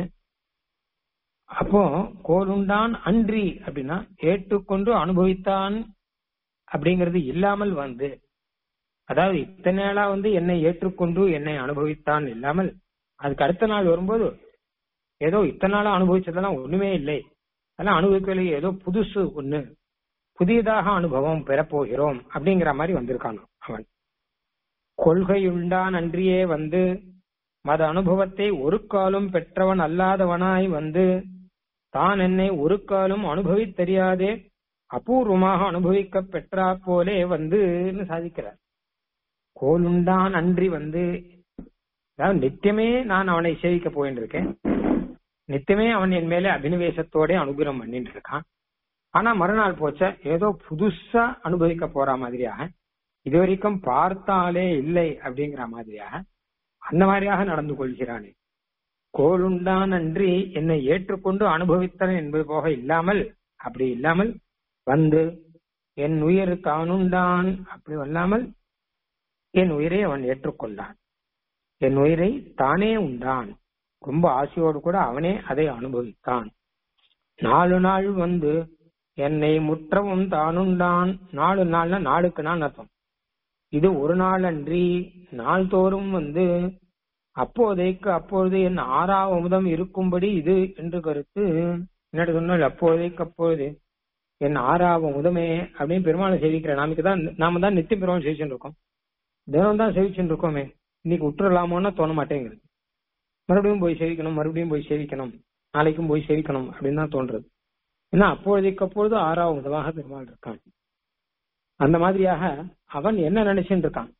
அப்போ கோளுண்டான் அன்றி அப்படின்னா ஏற்றுக்கொண்டு அனுபவித்தான் அப்படிங்கிறது இல்லாமல் வந்து அதாவது இத்தனை நாளா வந்து என்னை ஏற்றுக்கொண்டு என்னை அனுபவித்தான் இல்லாமல் அதுக்கு அடுத்த நாள் வரும்போது ஏதோ இத்தனை நாளா அனுபவிச்சதெல்லாம் ஒண்ணுமே இல்லை அதெல்லாம் அனுபவிக்கவில்லை ஏதோ புதுசு ஒண்ணு புதியதாக அனுபவம் பெறப்போகிறோம் அப்படிங்கிற மாதிரி வந்திருக்கான் அவன் கொள்கையுண்டான் அன்றியே வந்து மத அனுபவத்தை ஒரு காலும் பெற்றவன் அல்லாதவனாய் வந்து தான் என்னை ஒரு காலும் அனுபவித்தறியாதே அபூர்வமாக அனுபவிக்க பெற்றா போலே வந்து சாதிக்கிறார் கோலுண்டான் அன்றி வந்து அதாவது நித்தியமே நான் அவனை சேவிக்க போயிட்டு இருக்கேன் நித்தியமே அவன் என் மேலே அபினிவேசத்தோட அனுகிரகம் பண்ணிட்டு இருக்கான் ஆனா மறுநாள் போச்ச ஏதோ புதுசா அனுபவிக்க போற மாதிரியாக இது வரைக்கும் பார்த்தாலே இல்லை அப்படிங்கிற மாதிரியாக அந்த மாதிரியாக நடந்து கொள்கிறானே கோலுண்டான் அன்றி என்னை ஏற்றுக்கொண்டு அனுபவித்தன என்பது போக இல்லாமல் அப்படி இல்லாமல் வந்து என் உயிர் தானுண்டான் அப்படி அல்லாமல் என் உயிரை அவன் ஏற்றுக்கொண்டான் என் உயிரை தானே உண்டான் ரொம்ப ஆசையோடு கூட அவனே அதை அனுபவித்தான் நாலு நாள் வந்து என்னை முற்றவும் தானுண்டான் நாலு நாள்னா நாளுக்கு நாள் அர்த்தம் இது ஒரு நாள் அன்றி நாள்தோறும் வந்து அப்போதைக்கு அப்பொழுது என் ஆறாம் அமுதம் இருக்கும்படி இது என்று கருத்து என்னட்டு சொன்னால் அப்போதைக்கு அப்பொழுது என் ஆறாம் அமுதமே அப்படின்னு பெருமாளை சேவிக்கிறேன் நாமக்கு தான் நாம தான் நித்தியம் பெருமாள் சேவிச்சுட்டு இருக்கோம் தினம் தான் சேவிச்சுட்டு இருக்கோமே இன்னைக்கு விட்டுறலாமோன்னா தோண மாட்டேங்குது மறுபடியும் போய் சேவிக்கணும் மறுபடியும் போய் சேவிக்கணும் நாளைக்கும் போய் சேவிக்கணும் அப்படின்னு தான் தோன்றது ஏன்னா அப்பொழுதைக்கு அப்பொழுது ஆறாவது முதலாக பெருமாள் இருக்கான் அந்த மாதிரியாக அவன் என்ன நினைச்சுட்டு இருக்கான்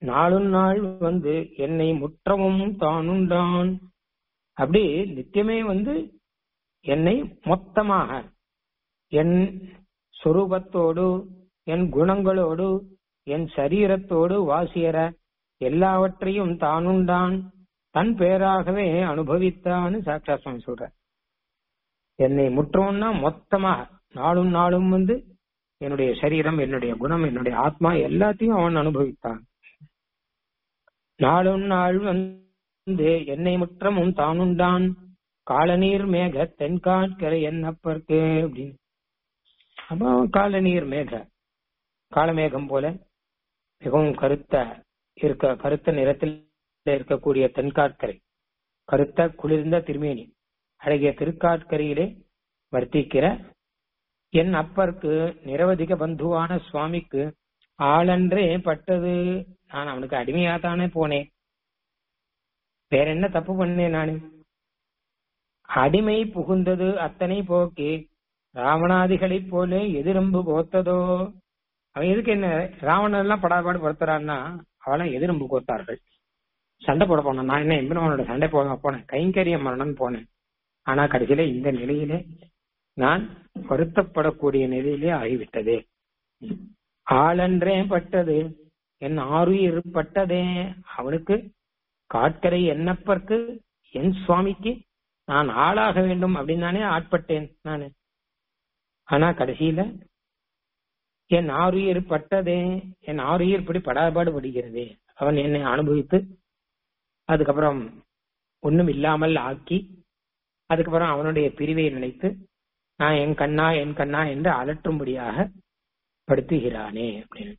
நாளும் நாள் வந்து என்னை முற்றமும் தானுண்டான் அப்படி நித்தியமே வந்து என்னை மொத்தமாக என் சொரூபத்தோடு என் குணங்களோடு என் சரீரத்தோடு வாசியற எல்லாவற்றையும் தானுண்டான் தன் பேராகவே அனுபவித்தான்னு சாட்சா சுவாமி சொல்ற என்னை முற்றோம்னா மொத்தமா நாளும் நாளும் வந்து என்னுடைய சரீரம் என்னுடைய குணம் என்னுடைய ஆத்மா எல்லாத்தையும் அவன் அனுபவித்தான் நாளும் நாள் வந்து என்னை முற்றமும் தானுண்டான் காலநீர் மேக தென்காட்கரை என்னப்பருக்கு அப்படின்னு அப்போ காலநீர் மேக காலமேகம் போல மிகவும் கருத்த இருக்க கருத்த நிறத்தில் இருக்கக்கூடிய தென்காட்கரை கருத்த குளிர்ந்த திருமேனி அழகிய திருக்காட்கரையிலே வர்த்திக்கிற என் அப்பருக்கு நிரவதிக பந்துவான சுவாமிக்கு ஆளன்றே பட்டது நான் அவனுக்கு அடிமையாதானே போனேன் வேற என்ன தப்பு பண்ணேன் நானு அடிமை புகுந்தது அத்தனை போக்கி ராவணாதிகளைப் போல எதிரம்பு கோத்ததோ அவன் எதுக்கு என்ன ராவணன் எல்லாம் படாபாடு படுத்துறான்னா அவெல்லாம் எதிரம்பு கோத்தார்கள் சண்டை போட போனான் நான் என்ன எம்பெருமானோட சண்டை போக போனேன் கைங்கரிய மரணம் போனேன் ஆனா கடைசியில இந்த நிலையிலே நான் வருத்தப்படக்கூடிய நிலையிலே ஆகிவிட்டதே ஆளன்றே பட்டது என் ஆறுயிர் பட்டதே அவனுக்கு காட்கரை என்னப்பற்கு என் சுவாமிக்கு நான் ஆளாக வேண்டும் அப்படின்னு நானே ஆட்பட்டேன் நானு ஆனா கடைசியில என் ஆறுயிர் பட்டதே என் ஆறுயிர் இப்படி படாபாடு படுகிறதே அவன் என்னை அனுபவித்து அதுக்கப்புறம் ஒண்ணும் இல்லாமல் ஆக்கி அதுக்கப்புறம் அவனுடைய பிரிவை நினைத்து நான் என் கண்ணா என் கண்ணா என்று அலற்றும்படியாக படுத்துகிறானே அப்படின்னு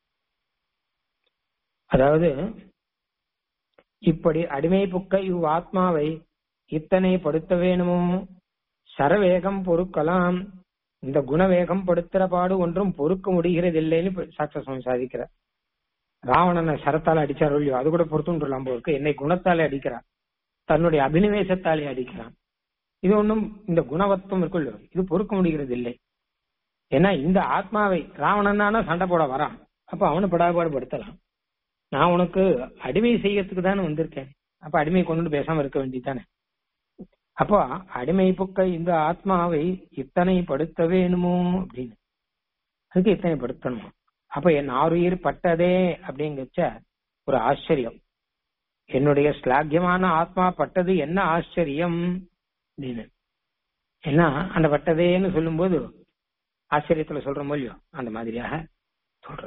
அதாவது இப்படி அடிமை புக்க இவ் ஆத்மாவை இத்தனை படுத்த வேணுமோ சரவேகம் பொறுக்கலாம் இந்த குணவேகம் படுத்துற பாடு ஒன்றும் பொறுக்க முடிகிறதில்லைன்னு சாட்ச சுவாமி சாதிக்கிறார் ராவணனை சரத்தால அடிச்சார் இல்லையோ அது கூட பொறுத்துலாம் போருக்கு என்னை குணத்தாலே அடிக்கிறான் தன்னுடைய அபினிவேசத்தாலே அடிக்கிறான் இது ஒன்றும் இந்த குணவத்துவம் இருக்குல்ல இது பொறுக்க முடிகிறது இல்லை ஏன்னா இந்த ஆத்மாவை ராவணனான சண்டை போட வரான் அப்ப அவனை படாபாடு படுத்தலாம் நான் உனக்கு அடிமை செய்யறதுக்கு தானே வந்திருக்கேன் அப்ப அடிமை கொண்டு பேசாம இருக்க வேண்டியதானே அப்போ அடிமை புக்க இந்த ஆத்மாவை இத்தனை படுத்த வேணுமோ அப்படின்னு அதுக்கு இத்தனை படுத்தணுமா அப்ப என் ஆறுயிர் பட்டதே அப்படிங்கச்ச ஒரு ஆச்சரியம் என்னுடைய ஸ்லாக்கியமான ஆத்மா பட்டது என்ன ஆச்சரியம் அப்படின்னு ஏன்னா அந்த பட்டதேன்னு சொல்லும்போது ஆச்சரியத்துல சொல்ற இல்லையோ அந்த மாதிரியாக சொல்ற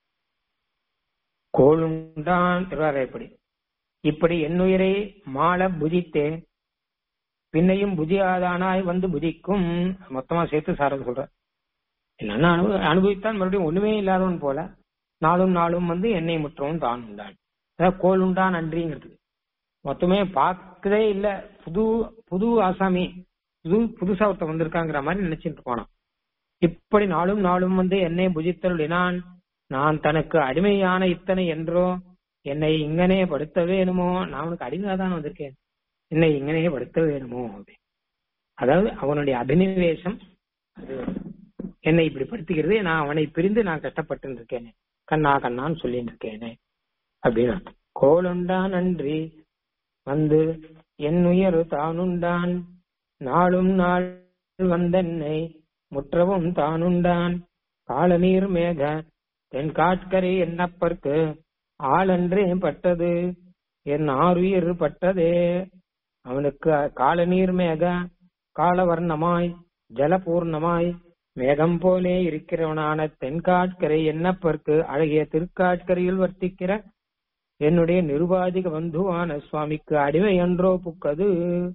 கோளுண்டான் திருவாரப்படி இப்படி என்னுயிரை மாள புஜித்தேன் பின்னையும் புஜியாதானாய் வந்து புஜிக்கும் மொத்தமா சேர்த்து சாரது சொல்ற என்னன்னா அனுபவ அனுபவித்தான் மறுபடியும் ஒண்ணுமே இல்லாதவன் போல நாளும் நாளும் வந்து என்னை முற்றவும் தான் உண்டான் அதாவது கோல் உண்டான் நன்றிங்கிறது மொத்தமே பார்க்கதே இல்ல புது புது ஆசாமி புது புதுசா ஒருத்தன் வந்திருக்காங்கிற மாதிரி நினைச்சிட்டு போனான் இப்படி நாளும் நாளும் வந்து என்னை புஜித்தருளினான் நான் தனக்கு அடிமையான இத்தனை என்றோ என்னை இங்கனே படுத்த வேணுமோ நான் உனக்கு அடிமையாதான் வந்திருக்கேன் என்னை இங்கனே படுத்த வேணுமோ அப்படின்னு அதாவது அவனுடைய அபினிவேசம் அது என்னை இப்படி படுத்துகிறது நான் அவனை பிரிந்து நான் கஷ்டப்பட்டு இருக்கேனே கண்ணா கண்ணான்னு சொல்லிட்டு இருக்கேனே அப்படின்னு கோளுண்டான் நன்றி வந்து என் உயரு தானுண்டான் நாளும் நாள் வந்தென்னை முற்றவும் தானுண்டான் காலநீர் மேக தென் காட்கரை என்னப்பற்கு ஆளன்றே பட்டது என் ஆறுயிர் பட்டதே அவனுக்கு காலநீர் மேக காலவர்ணமாய் ஜலபூர்ணமாய் மேகம் போலே இருக்கிறவனான தென்காட்கரை என்னப்பற்கு அழகிய திருக்காட்கரையில் வர்த்திக்கிற என்னுடைய நிருபாதிக பந்துவான சுவாமிக்கு அடிமை என்றோ புக்கது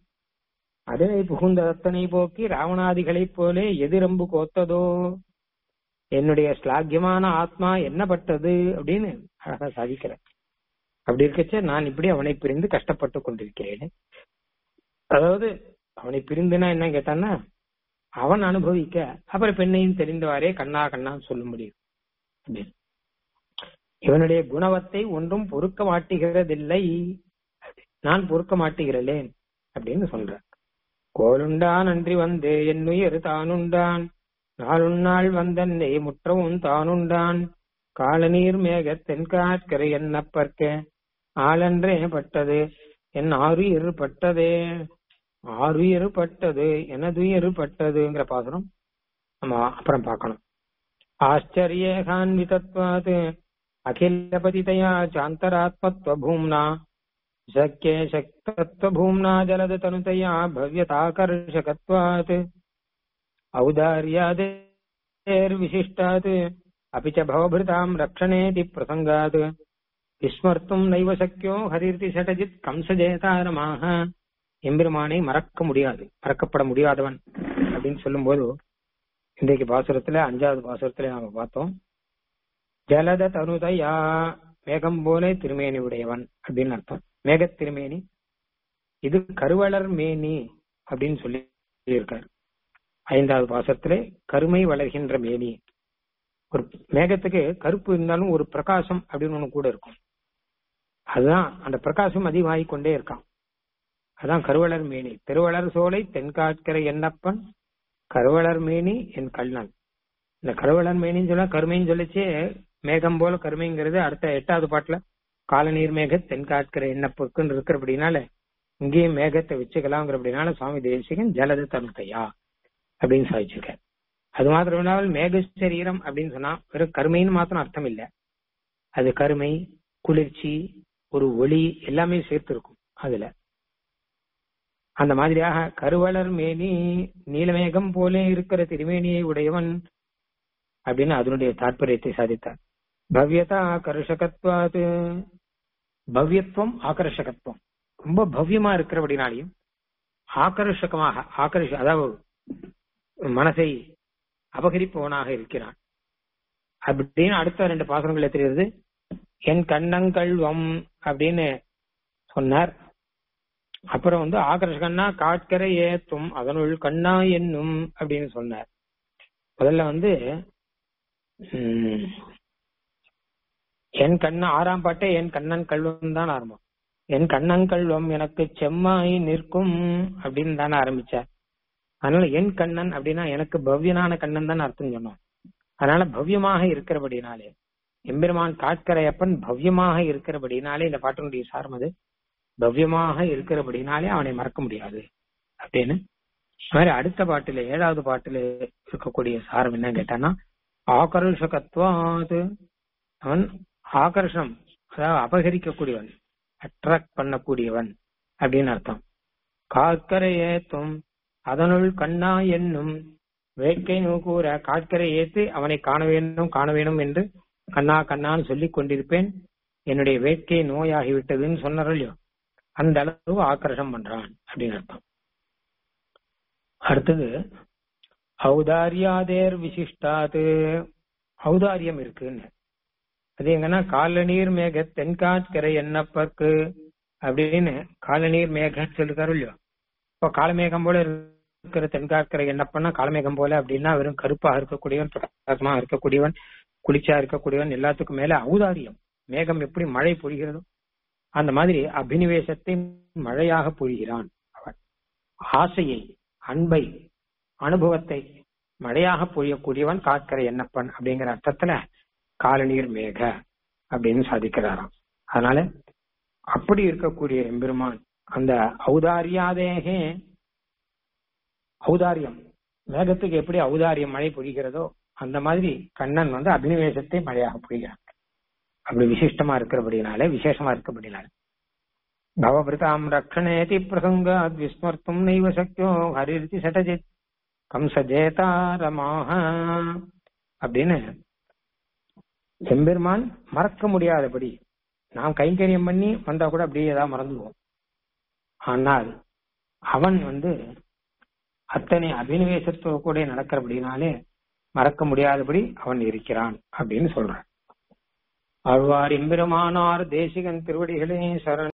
அடிமை புகுந்த ரத்தனை போக்கி ராவணாதிகளைப் போலே எதிரம்பு கோத்ததோ என்னுடைய ஸ்லாக்கியமான ஆத்மா என்னப்பட்டது அப்படின்னு அழகா சாதிக்கிற அப்படி இருக்கச்ச நான் இப்படி அவனை பிரிந்து கஷ்டப்பட்டு கொண்டிருக்கிறேன் அதாவது அவனை பிரிந்துனா என்ன கேட்டான்னா அவன் அனுபவிக்க அப்புறம் பெண்ணையும் தெரிந்தவாறே கண்ணா கண்ணான்னு சொல்ல முடியும் அப்படின்னு இவனுடைய குணவத்தை ஒன்றும் பொறுக்க மாட்டுகிறதில்லை நான் பொறுக்க மாட்டுகிறேன் அப்படின்னு சொல்ற கோலுண்டான் அன்றி வந்து என் உயிர் தானுண்டான் நாளுநாள் வந்தன்னை முற்றவும் தானுண்டான் காலநீர் மேக தென்காட்கரை என்னப்பற்க ஆளன்றே பட்டது என் ஆறுயிர் பட்டதே ஆறுயிர் பட்டது எனதுயிர் பட்டதுங்கிற பாசனம் நம்ம அப்புறம் பார்க்கணும் ஆச்சரியகான்விதத்வாத் அகிலபதிதயா சாந்தராத்மத்வபூம்னா शक्ये शक्तत्वभूम्ना जलदतनुतया भव्यताकर्षकत्वात् औदार्यादेर्विशिष्टात् अपि च भवभृताम् रक्षणेति प्रसङ्गात् விஸ்மர்த்தும் நைவ சக்கியோ ஹரிர்த்தி சடஜித் கம்சஜேதாரமாக எம்பெருமானை மறக்க முடியாது மறக்கப்பட முடியாதவன் அப்படின்னு சொல்லும்போது இன்றைக்கு பாசுரத்துல அஞ்சாவது பாசுரத்துல நாம பார்த்தோம் ஜலத தனுதயா மேகம் போல திருமேனி உடையவன் அப்படின்னு அர்த்தம் மேக திருமேனி இது கருவளர் மேனி அப்படின்னு சொல்லி இருக்கார் ஐந்தாவது பாசத்திலே கருமை வளர்கின்ற மேனி ஒரு மேகத்துக்கு கருப்பு இருந்தாலும் ஒரு பிரகாசம் அப்படின்னு ஒண்ணு கூட இருக்கும் அதுதான் அந்த பிரகாசம் அதிகமாகிக் கொண்டே இருக்கான் அதான் கருவளர் மேனி திருவளர் சோலை தென்காட்கரை என்னப்பன் கருவளர் மேனி என் கண்ணன் இந்த கருவளர் மேனின்னு சொல்ல கருமைன்னு சொல்லிச்சு மேகம் போல கருமைங்கிறது அடுத்த எட்டாவது பாட்டுல காலநீர் மேக தென்காட்கரை என்னப்புக்குன்னு இருக்கிறபடினால இங்கேயும் மேகத்தை வச்சுக்கலாங்கிறபடினால சுவாமி தேசிகன் ஜலத தனுத்தையா அப்படின்னு சாதிச்சிருக்க அது மாத்திரம் இல்லாமல் மேக சரீரம் அப்படின்னு சொன்னா வெறும் கருமைன்னு மாத்திரம் அர்த்தம் இல்ல அது கருமை குளிர்ச்சி ஒரு ஒளி எல்லாமே சேர்த்து இருக்கும் அதுல அந்த மாதிரியாக கருவளர் மேனி நீலமேகம் போலே இருக்கிற திருமேனியை உடையவன் அப்படின்னு அதனுடைய தாற்பயத்தை சாதித்தார் பவ்யதா ஆகர்ஷகத்வாது பவ்யத்துவம் ஆகர்ஷகத்துவம் ரொம்ப பவ்யமா இருக்கிறபடினாலையும் ஆகர்ஷகமாக ஆகர்ஷ அதாவது மனசை அபகரிப்பவனாக இருக்கிறான் அப்படின்னு அடுத்த ரெண்டு பாசனங்கள் தெரியுது என் கண்ணங்கள்வம் அப்படின்னு சொன்னார் அப்புறம் வந்து ஆகர்ஷகன்னா காட்கரை ஏத்தும் அதனுள் கண்ணா என்னும் அப்படின்னு சொன்னார் முதல்ல வந்து உம், என் கண்ண ஆறாம் பாட்டே என் கண்ணன் கல்வம் தான் ஆரம்பம் என் கண்ணன் கல்வம் எனக்கு செம்மாய் நிற்கும் அப்படின்னு தானே ஆரம்பிச்சார் அதனால என் கண்ணன் அப்படின்னா எனக்கு பவ்யனான கண்ணன் தான் அர்த்தம் சொன்னோம் அதனால பவ்யமாக இருக்கிறபடினாலே எம்பெருமான் காட்கரையப்பன் பவ்யமாக இருக்கிறபடினாலே இந்த பாட்டினுடைய சாரம் அது பவ்யமாக இருக்கிறபடினாலே அவனை மறக்க முடியாது அப்படின்னு அது மாதிரி அடுத்த பாட்டுல ஏழாவது பாட்டுல இருக்கக்கூடிய சாரம் என்ன கேட்டான்னா ஆகர்ஷகத்வாது அவன் ஆகர்ஷம் அதாவது அபகரிக்கக்கூடியவன் அட்ராக்ட் பண்ணக்கூடியவன் அப்படின்னு அர்த்தம் காட்கரை ஏத்தும் அதனுள் கண்ணா என்னும் வேட்கை நோக்கூற காட்கரை ஏத்து அவனை காண வேண்டும் காண வேண்டும் என்று கண்ணா கண்ணான்னு சொல்லிக் கொண்டிருப்பேன் என்னுடைய வேட்கை நோயாகிவிட்டதுன்னு சொன்னாரோ இல்லையோ அந்த அளவு ஆக்கர்ஷம் பண்றான் அப்படின்னு அர்த்தம் அடுத்தது ஔதாரியாதேர் விசிஷ்டாது ஔதாரியம் இருக்குன்னு அது எங்கன்னா காலநீர் மேக தென்காட்கரை என்னப்பற்கு அப்படின்னு காலநீர் மேகன்னு சொல்லிருக்காரு இல்லையோ இப்போ காலமேகம் போல இருக்கிற தென்காட்கரை என்னப்பன்னா காலமேகம் போல அப்படின்னா வெறும் கருப்பாக இருக்கக்கூடியவன் பிரகாசமாக இருக்கக்கூடியவன் குளிச்சா இருக்கக்கூடியவன் எல்லாத்துக்கும் மேல ஔதாரியம் மேகம் எப்படி மழை பொழிகிறதோ அந்த மாதிரி அபினிவேசத்தை மழையாக பொழிகிறான் அவன் ஆசையை அன்பை அனுபவத்தை மழையாக பொழியக்கூடியவன் காட்கரை என்னப்பன் அப்படிங்கிற அர்த்தத்துல காலநீர் மேக அப்படின்னு சாதிக்கிறாராம் அதனால அப்படி இருக்கக்கூடிய எம்பெருமான் அந்த ஔதாரியாதேகே ஔதாரியம் மேகத்துக்கு எப்படி ஔதாரியம் மழை பொழிகிறதோ அந்த மாதிரி கண்ணன் வந்து அபினிவேசத்தை மழையாக பொழிகிறான் அப்படி விசிஷ்டமா இருக்கிறபடினாலே விசேஷமா இருக்கிறபடினால பவபிருதாம் ரக்ஷணேதி பிரசங்காத் விஸ்மர்த்தும் நைவ சக்தியோ ஹரிர்த்தி சட்டஜித் கம்சஜேதாரமாக அப்படின்னு செம்பெருமான் மறக்க முடியாதபடி நாம் கைங்கரியம் பண்ணி வந்தா கூட அப்படியே ஏதாவது மறந்துடுவோம் ஆனால் அவன் வந்து அத்தனை அபினிவேசத்தோடு கூட நடக்கிறபடினாலே மறக்க முடியாதபடி அவன் இருக்கிறான் அப்படின்னு சொல்றான் ஆழ்வார் எம்பெருமானார் தேசிகன் திருவடிகளே சரண்